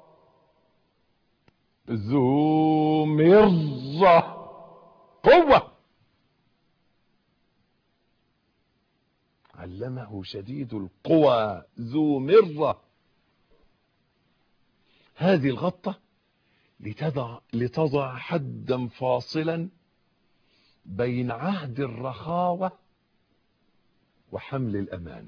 ذو مرة قوة علمه شديد القوى ذو مرة هذه الغطة لتضع, لتضع حدا فاصلا بين عهد الرخاوة وحمل الأمانة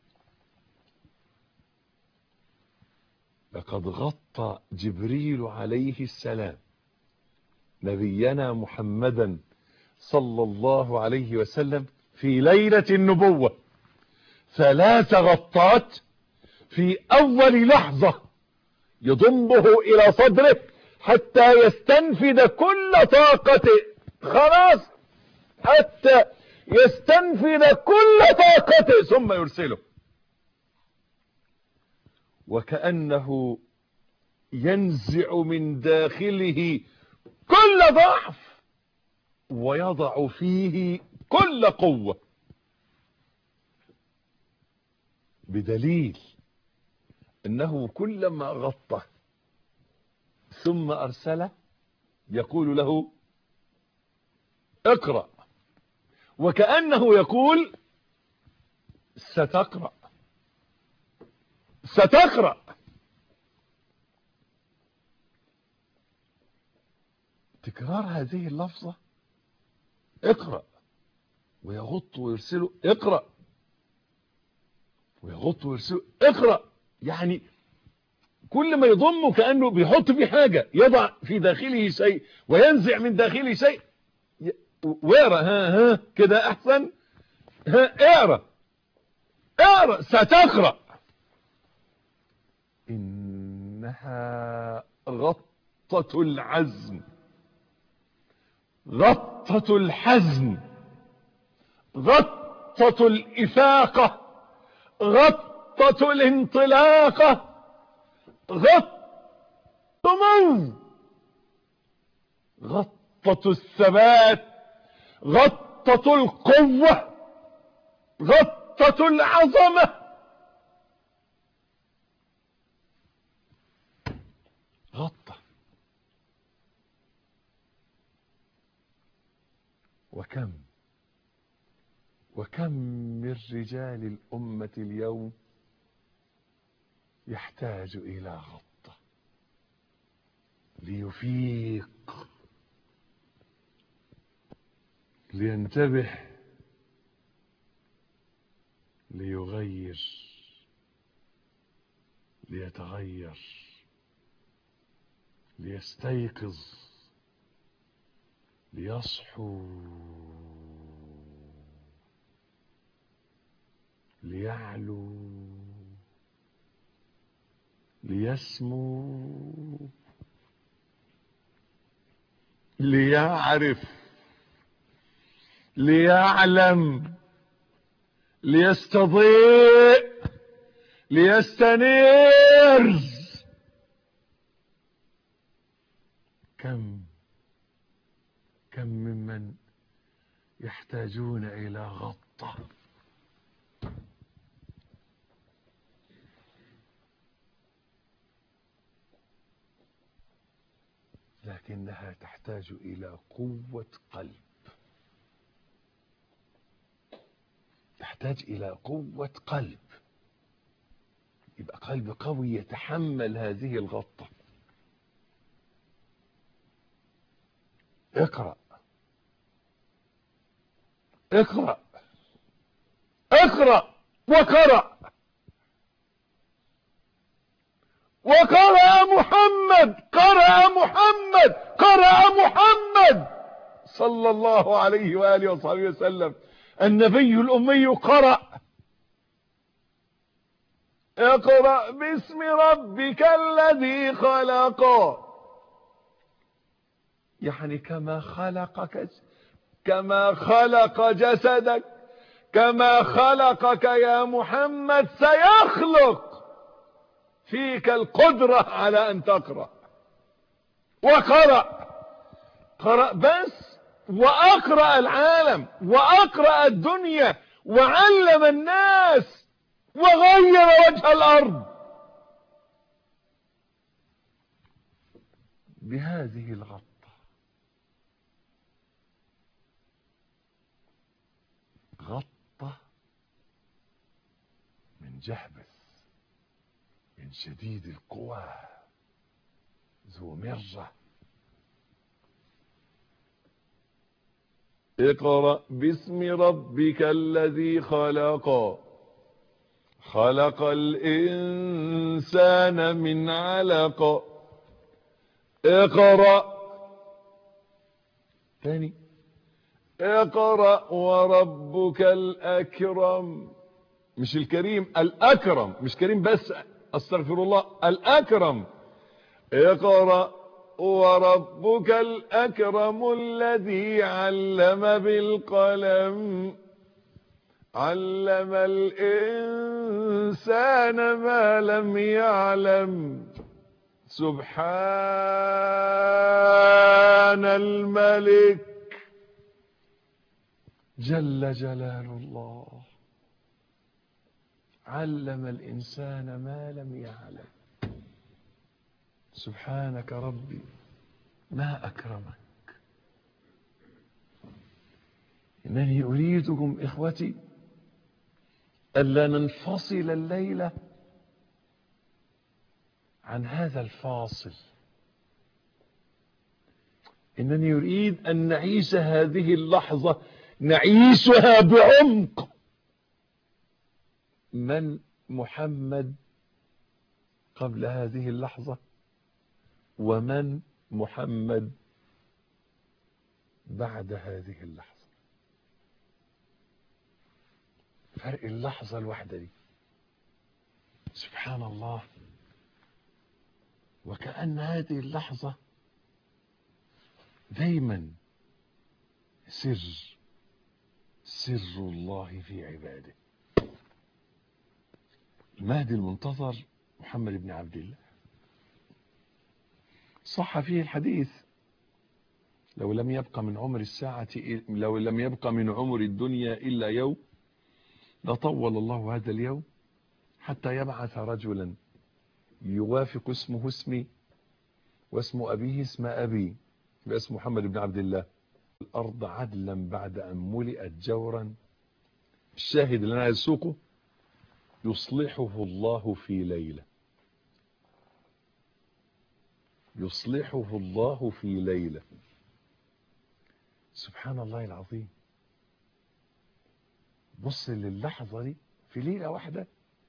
لقد غطى جبريل عليه السلام نبينا محمدا صلى الله عليه وسلم في ليلة النبوة ثلاث غطات في أول لحظة يضمه إلى صدره حتى يستنفذ كل طاقته خلاص حتى يستنفذ كل طاقته ثم يرسله وكأنه ينزع من داخله كل ضعف ويضع فيه كل قوة بدليل انه كلما غطى ثم ارسله يقول له اقرأ وكأنه يقول ستقرأ ستقرأ تكرار هذه اللفظة اقرأ ويغط ويرسله اقرأ ويغط ويرسله اقرأ يعني كل ما يضمه كأنه بيحط في حاجة يضع في داخله شيء وينزع من داخله شيء واقرا ها ها كده احسن ها اقرا اقرا ستقرا انها غطة العزم غطة الحزم غطة الإفاقة غطة الانطلاقة غطة مو غطة الثبات غطة القوة غطة العظمة وكم وكم من رجال الأمة اليوم يحتاج إلى غطة ليفيق لينتبه ليغير ليتغير ليستيقظ ليصحو ليعلو ليسمو ليعرف ليعلم ليستضيء ليستنير كم كم ممن يحتاجون إلى غطة لكنها تحتاج إلى قوة قلب تحتاج إلى قوة قلب يبقى قلب قوي يتحمل هذه الغطة اقرأ اقرأ اقرأ وقرأ وقرأ محمد قرأ محمد قرأ محمد صلى الله عليه وآله وصحبه وسلم النبي الأمي قرأ اقرأ باسم ربك الذي خلق يعني كما خلقك كما خلق جسدك كما خلقك يا محمد سيخلق فيك القدرة على أن تقرأ وقرأ قرأ بس وأقرأ العالم وأقرأ الدنيا وعلم الناس وغير وجه الأرض بهذه الغطة غطة من جهبذ من شديد القوى ذو مرة اقرأ باسم ربك الذي خلق خلق الإنسان من علق اقرأ ثاني اقرأ وربك الأكرم مش الكريم الأكرم مش كريم بس استغفر الله الأكرم اقرأ وربك الأكرم الذي علم بالقلم علم الإنسان ما لم يعلم سبحان الملك جل جلال الله علم الإنسان ما لم يعلم سبحانك ربي ما أكرمك إنني أريدكم إخوتي ألا ننفصل الليلة عن هذا الفاصل إنني أريد أن نعيش هذه اللحظة نعيشها بعمق من محمد قبل هذه اللحظة ومن محمد بعد هذه اللحظة فرق اللحظة الواحدة دي سبحان الله وكأن هذه اللحظة دايما سر سر الله في عباده المهدي المنتظر محمد بن عبد الله صح فيه الحديث لو لم يبقى من عمر الساعة لو لم يبقى من عمر الدنيا إلا يوم لطول الله هذا اليوم حتى يبعث رجلا يوافق اسمه اسمي واسم أبيه اسم أبي باسم محمد بن عبد الله الأرض عدلا بعد أن ملئت جورا الشاهد اللي أنا عايز أسوقه يصلحه الله في ليلة يصلحه الله في ليلة سبحان الله العظيم بص للحظة دي في ليلة واحدة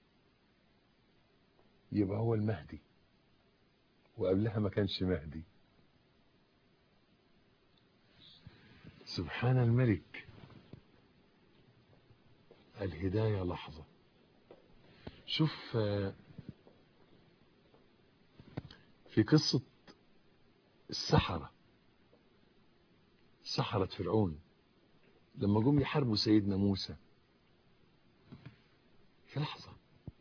يبقى هو المهدي وقبلها ما كانش مهدي سبحان الملك الهداية لحظة شوف في قصة السحرة سحرة فرعون لما جم يحاربوا سيدنا موسى في لحظة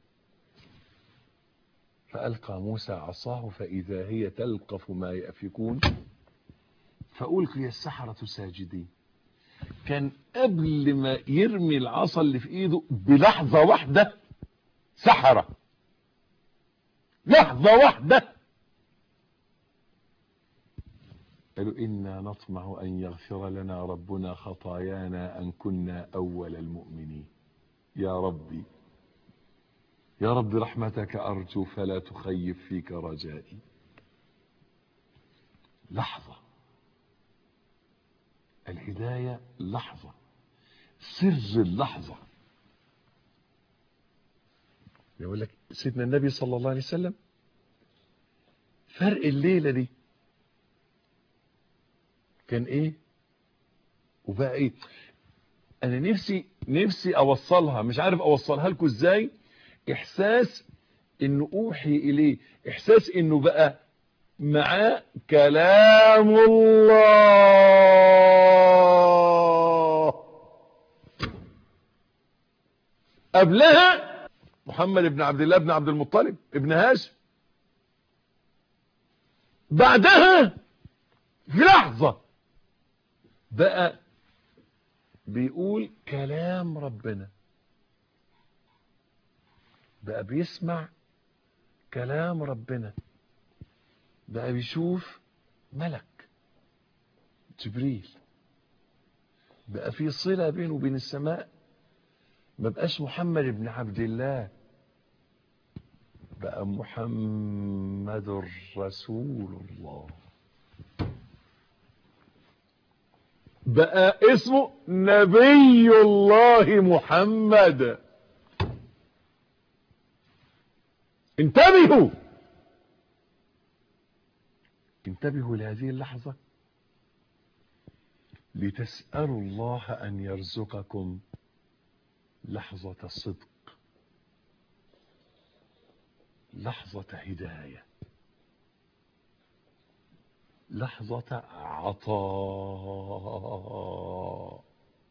فألقى موسى عصاه فإذا هي تلقف ما يأفكون فألقي السحرة ساجدين كان قبل ما يرمي العصا اللي في ايده بلحظة واحدة سحرة لحظة واحدة قالوا إنا نطمع أن يغفر لنا ربنا خطايانا أن كنا أول المؤمنين يا ربي يا رب رحمتك أرجو فلا تخيب فيك رجائي لحظة الهداية لحظة سر اللحظة يقول لك سيدنا النبي صلى الله عليه وسلم فرق الليلة دي كان ايه وبقى ايه انا نفسي نفسي اوصلها مش عارف اوصلها لكم ازاي احساس انه اوحي اليه احساس انه بقى معاه كلام الله قبلها محمد بن عبد الله بن عبد المطلب ابن هاشم بعدها في لحظة بقى بيقول كلام ربنا بقى بيسمع كلام ربنا بقى بيشوف ملك جبريل بقى في صلة بينه وبين السماء ما بقاش محمد بن عبد الله بقى محمد رسول الله بقى اسمه نبي الله محمد انتبهوا انتبهوا لهذه اللحظة لتسألوا الله أن يرزقكم لحظة صدق لحظة هداية لحظة عطاء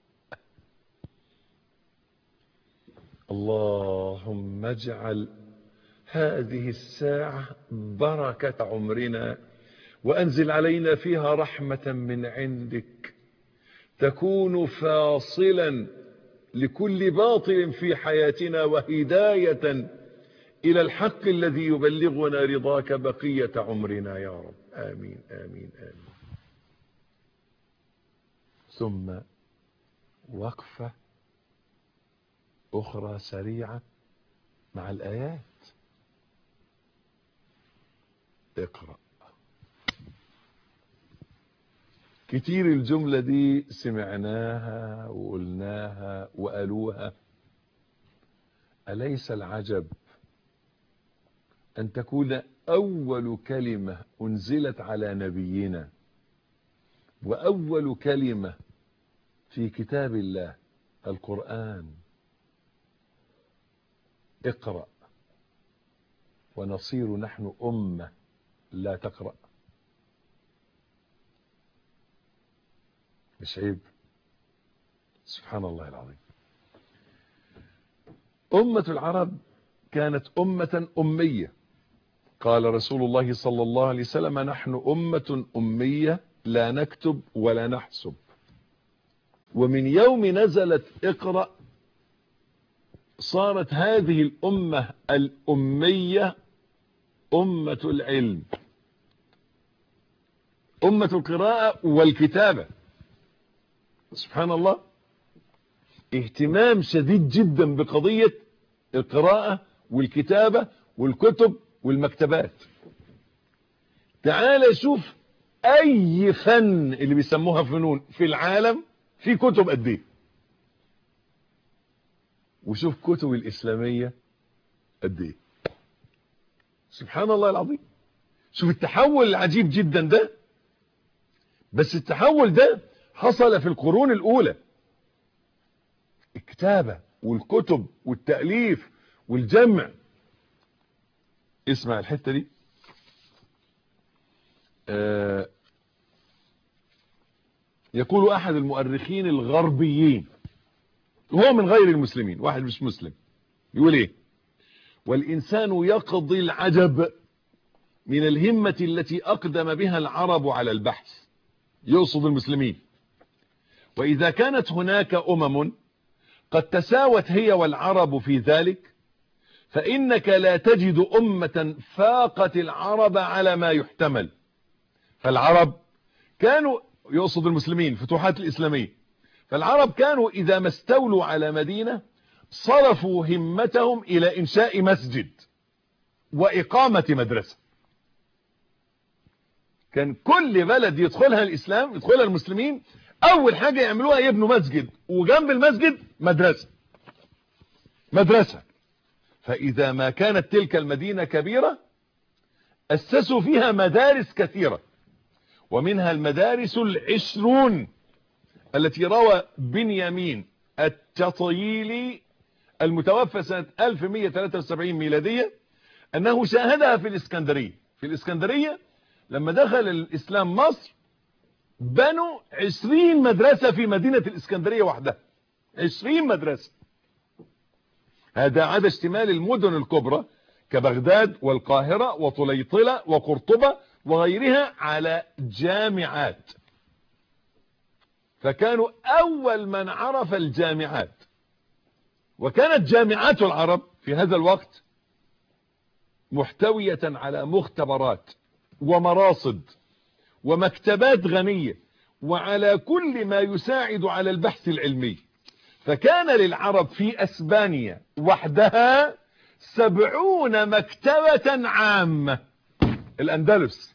اللهم اجعل هذه الساعة بركة عمرنا وأنزل علينا فيها رحمة من عندك تكون فاصلا لكل باطل في حياتنا وهداية إلى الحق الذي يبلغنا رضاك بقية عمرنا يا رب آمين آمين آمين ثم وقفة أخرى سريعة مع الآيات اقرأ كتير الجملة دي سمعناها وقلناها وقالوها أليس العجب أن تكون أول كلمة أنزلت على نبينا وأول كلمة في كتاب الله القرآن اقرأ ونصير نحن أمة لا تقرأ مش عيب سبحان الله العظيم أمة العرب كانت أمة أمية قال رسول الله صلى الله عليه وسلم نحن أمة أمية لا نكتب ولا نحسب ومن يوم نزلت اقرأ صارت هذه الأمة الأمية أمة العلم أمة القراءة والكتابة سبحان الله اهتمام شديد جدا بقضية القراءة والكتابة والكتب والمكتبات تعال شوف اي فن اللي بيسموها فنون في العالم في كتب قد ايه وشوف كتب الاسلامية قد ايه سبحان الله العظيم شوف التحول العجيب جدا ده بس التحول ده حصل في القرون الاولى الكتابة والكتب والتأليف والجمع اسمع الحتة دي آه يقول احد المؤرخين الغربيين وهو من غير المسلمين واحد مش مسلم يقول ايه والانسان يقضي العجب من الهمة التي اقدم بها العرب على البحث يقصد المسلمين واذا كانت هناك امم قد تساوت هي والعرب في ذلك فانك لا تجد امة فاقت العرب على ما يحتمل فالعرب كانوا يقصد المسلمين فتوحات الإسلامية فالعرب كانوا إذا ما استولوا على مدينة صرفوا همتهم إلى إنشاء مسجد وإقامة مدرسة كان كل بلد يدخلها الإسلام يدخلها المسلمين أول حاجة يعملوها يبنوا مسجد وجنب المسجد مدرسة مدرسة فإذا ما كانت تلك المدينة كبيرة أسسوا فيها مدارس كثيرة ومنها المدارس العشرون التي روى بنيامين التطييلي المتوفى سنة 1173 ميلادية أنه شاهدها في الإسكندرية في الإسكندرية لما دخل الإسلام مصر بنوا 20 مدرسة في مدينة الإسكندرية وحدها 20 مدرسة هذا عدا اشتمال المدن الكبرى كبغداد والقاهرة وطليطلة وقرطبة وغيرها على جامعات فكانوا أول من عرف الجامعات وكانت جامعات العرب في هذا الوقت محتوية على مختبرات ومراصد ومكتبات غنية وعلى كل ما يساعد على البحث العلمي فكان للعرب في أسبانيا وحدها سبعون مكتبة عامة الأندلس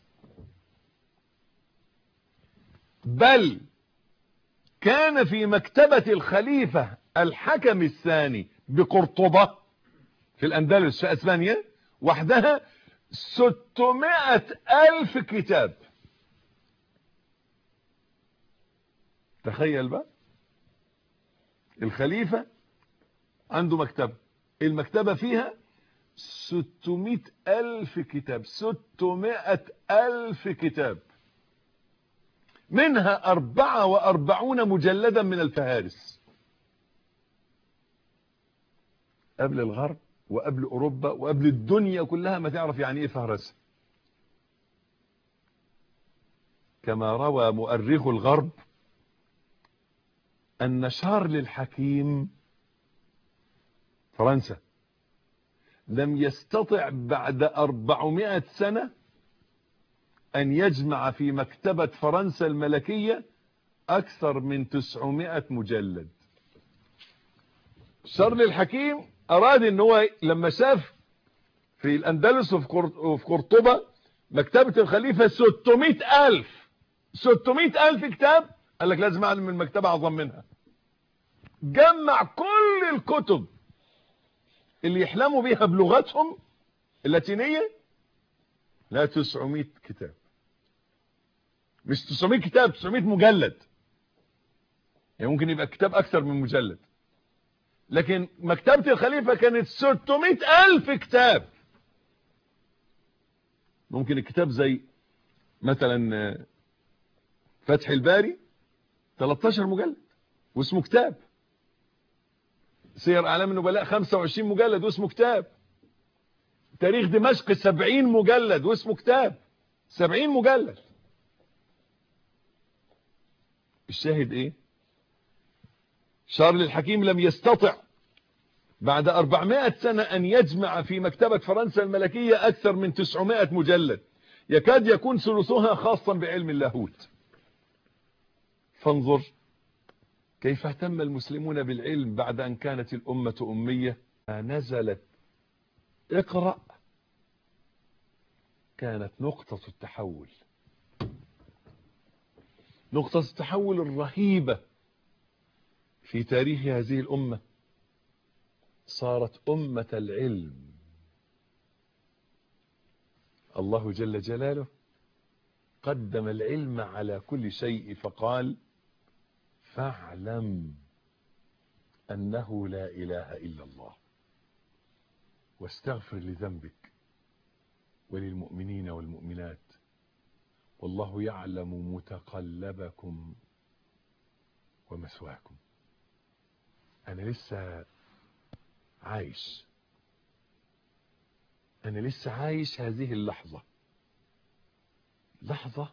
بل كان في مكتبة الخليفة الحكم الثاني بقرطبة في الأندلس في أسبانيا وحدها ستمائة ألف كتاب تخيل بقى الخليفة عنده مكتبة المكتبة فيها ستمائة ألف كتاب ستمائة ألف كتاب منها أربعة وأربعون مجلدا من الفهارس قبل الغرب وقبل أوروبا وقبل الدنيا كلها ما تعرف يعني إيه فهرسة كما روى مؤرخ الغرب أن شارل الحكيم فرنسا لم يستطع بعد أربعمائة سنة أن يجمع في مكتبة فرنسا الملكية أكثر من تسعمائة مجلد شارل الحكيم أراد أن هو لما شاف في الأندلس وفي قرطبة مكتبة الخليفة 600 ألف 600 ألف كتاب قال لك لازم أعلم من المكتبة أعظم منها جمع كل الكتب اللي يحلموا بيها بلغتهم اللاتينية لا 900 كتاب مش 900 كتاب 900 مجلد يعني ممكن يبقى كتاب اكثر من مجلد لكن مكتبة الخليفة كانت 600 ألف كتاب ممكن الكتاب زي مثلا فتح الباري 13 مجلد واسمه كتاب سير اعلام النبلاء 25 مجلد واسمه كتاب تاريخ دمشق 70 مجلد واسمه كتاب 70 مجلد الشاهد ايه شارل الحكيم لم يستطع بعد 400 سنة ان يجمع في مكتبة فرنسا الملكية اكثر من 900 مجلد يكاد يكون ثلثها خاصا بعلم اللاهوت فانظر كيف اهتم المسلمون بالعلم بعد أن كانت الأمة أمية نزلت اقرأ كانت نقطة التحول نقطة التحول الرهيبة في تاريخ هذه الأمة صارت أمة العلم الله جل جلاله قدم العلم على كل شيء فقال فاعلم أنه لا إله إلا الله واستغفر لذنبك وللمؤمنين والمؤمنات والله يعلم متقلبكم ومثواكم أنا لسه عايش أنا لسه عايش هذه اللحظة لحظة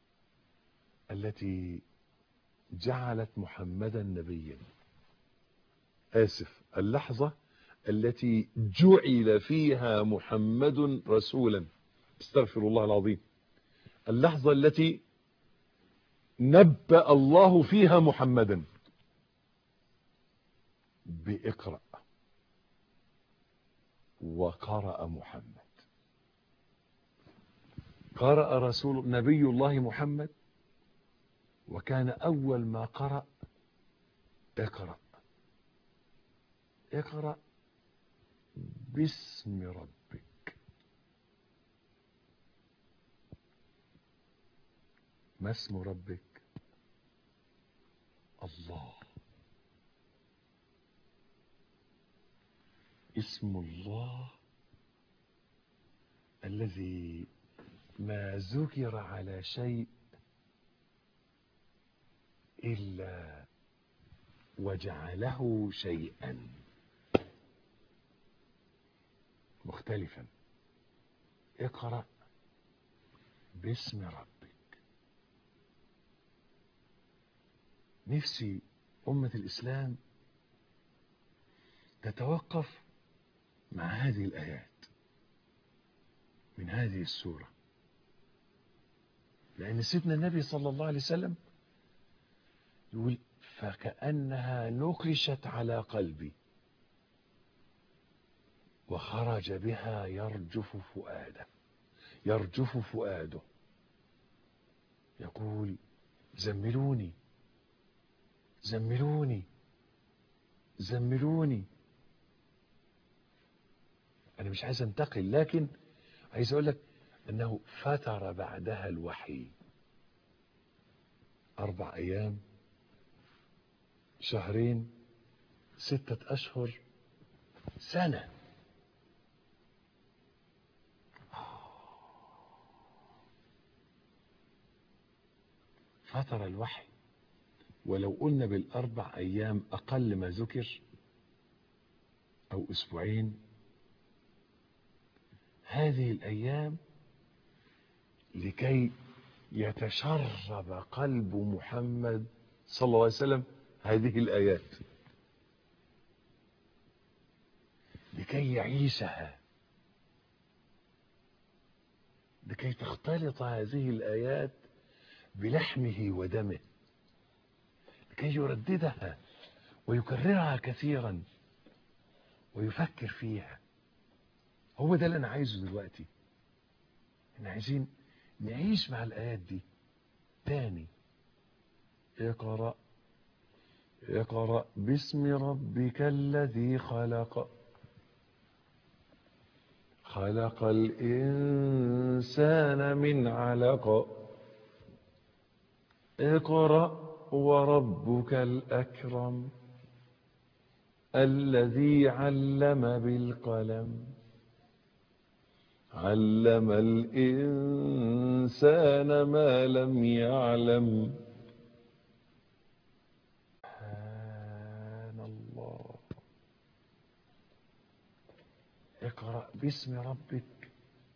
التي جعلت محمدا نبيا آسف اللحظة التي جعل فيها محمد رسولا استغفر الله العظيم اللحظة التي نبأ الله فيها محمدا بإقرأ وقرأ محمد قرأ رسول نبي الله محمد وكان أول ما قرأ اقرأ اقرأ باسم ربك ما اسم ربك الله اسم الله الذي ما ذكر على شيء إلا وجعله شيئا مختلفا اقرأ باسم ربك نفسي أمة الإسلام تتوقف مع هذه الآيات من هذه السورة لأن سيدنا النبي صلى الله عليه وسلم يقول فكأنها نقشت على قلبي وخرج بها يرجف فؤاده يرجف فؤاده يقول زملوني زملوني زملوني أنا مش عايز أنتقل لكن عايز أقول لك أنه فتر بعدها الوحي أربع أيام شهرين ستة أشهر سنة فتر الوحي ولو قلنا بالأربع أيام أقل ما ذكر أو أسبوعين هذه الأيام لكي يتشرب قلب محمد صلى الله عليه وسلم هذه الآيات لكي يعيشها لكي تختلط هذه الآيات بلحمه ودمه لكي يرددها ويكررها كثيرا ويفكر فيها هو ده اللي انا عايزه دلوقتي احنا عايزين نعيش مع الايات دي تاني اقرا اقرا باسم ربك الذي خلق خلق الانسان من علق اقرا وربك الاكرم الذي علم بالقلم علم الإنسان ما لم يعلم سبحان الله اقرأ باسم ربك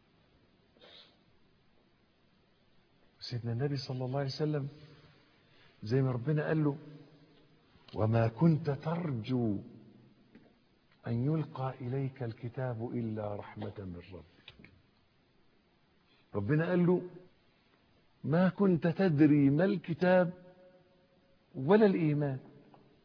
سيدنا النبي صلى الله عليه وسلم زي ما ربنا قال له وما كنت ترجو أن يلقى إليك الكتاب إلا رحمة من ربك ربنا قال له ما كنت تدري ما الكتاب ولا الإيمان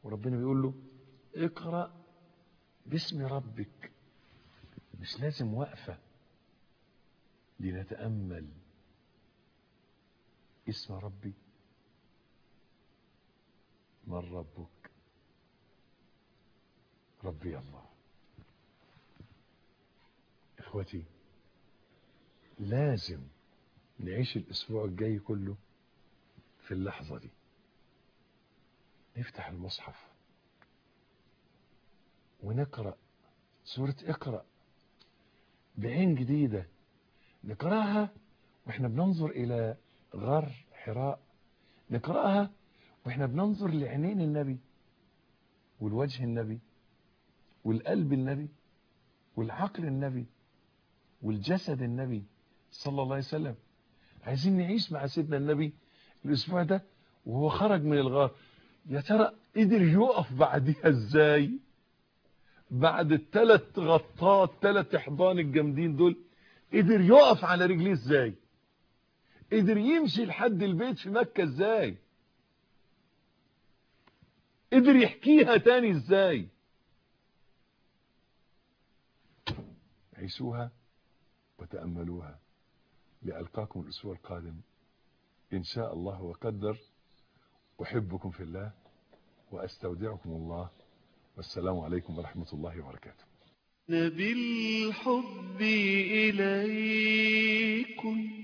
وربنا بيقول له اقرأ باسم ربك مش لازم وقفة لنتأمل اسم ربي من ربك ربي الله اخوتي لازم نعيش الاسبوع الجاي كله في اللحظة دي نفتح المصحف ونقرأ سورة اقرأ بعين جديدة نقرأها واحنا بننظر الى غار حراء نقرأها واحنا بننظر لعينين النبي والوجه النبي والقلب النبي والعقل النبي والجسد النبي صلى الله عليه وسلم عايزين نعيش مع سيدنا النبي الاسبوع ده وهو خرج من الغار يا ترى قدر يقف بعديها ازاي بعد الثلاث غطات ثلاث احضان الجامدين دول قدر يقف على رجليه ازاي قدر يمشي لحد البيت في مكة ازاي قدر يحكيها تاني ازاي عيشوها وتأملوها لألقاكم الأسبوع القادم إن شاء الله وقدر أحبكم في الله وأستودعكم الله والسلام عليكم ورحمة الله وبركاته بالحب إليكم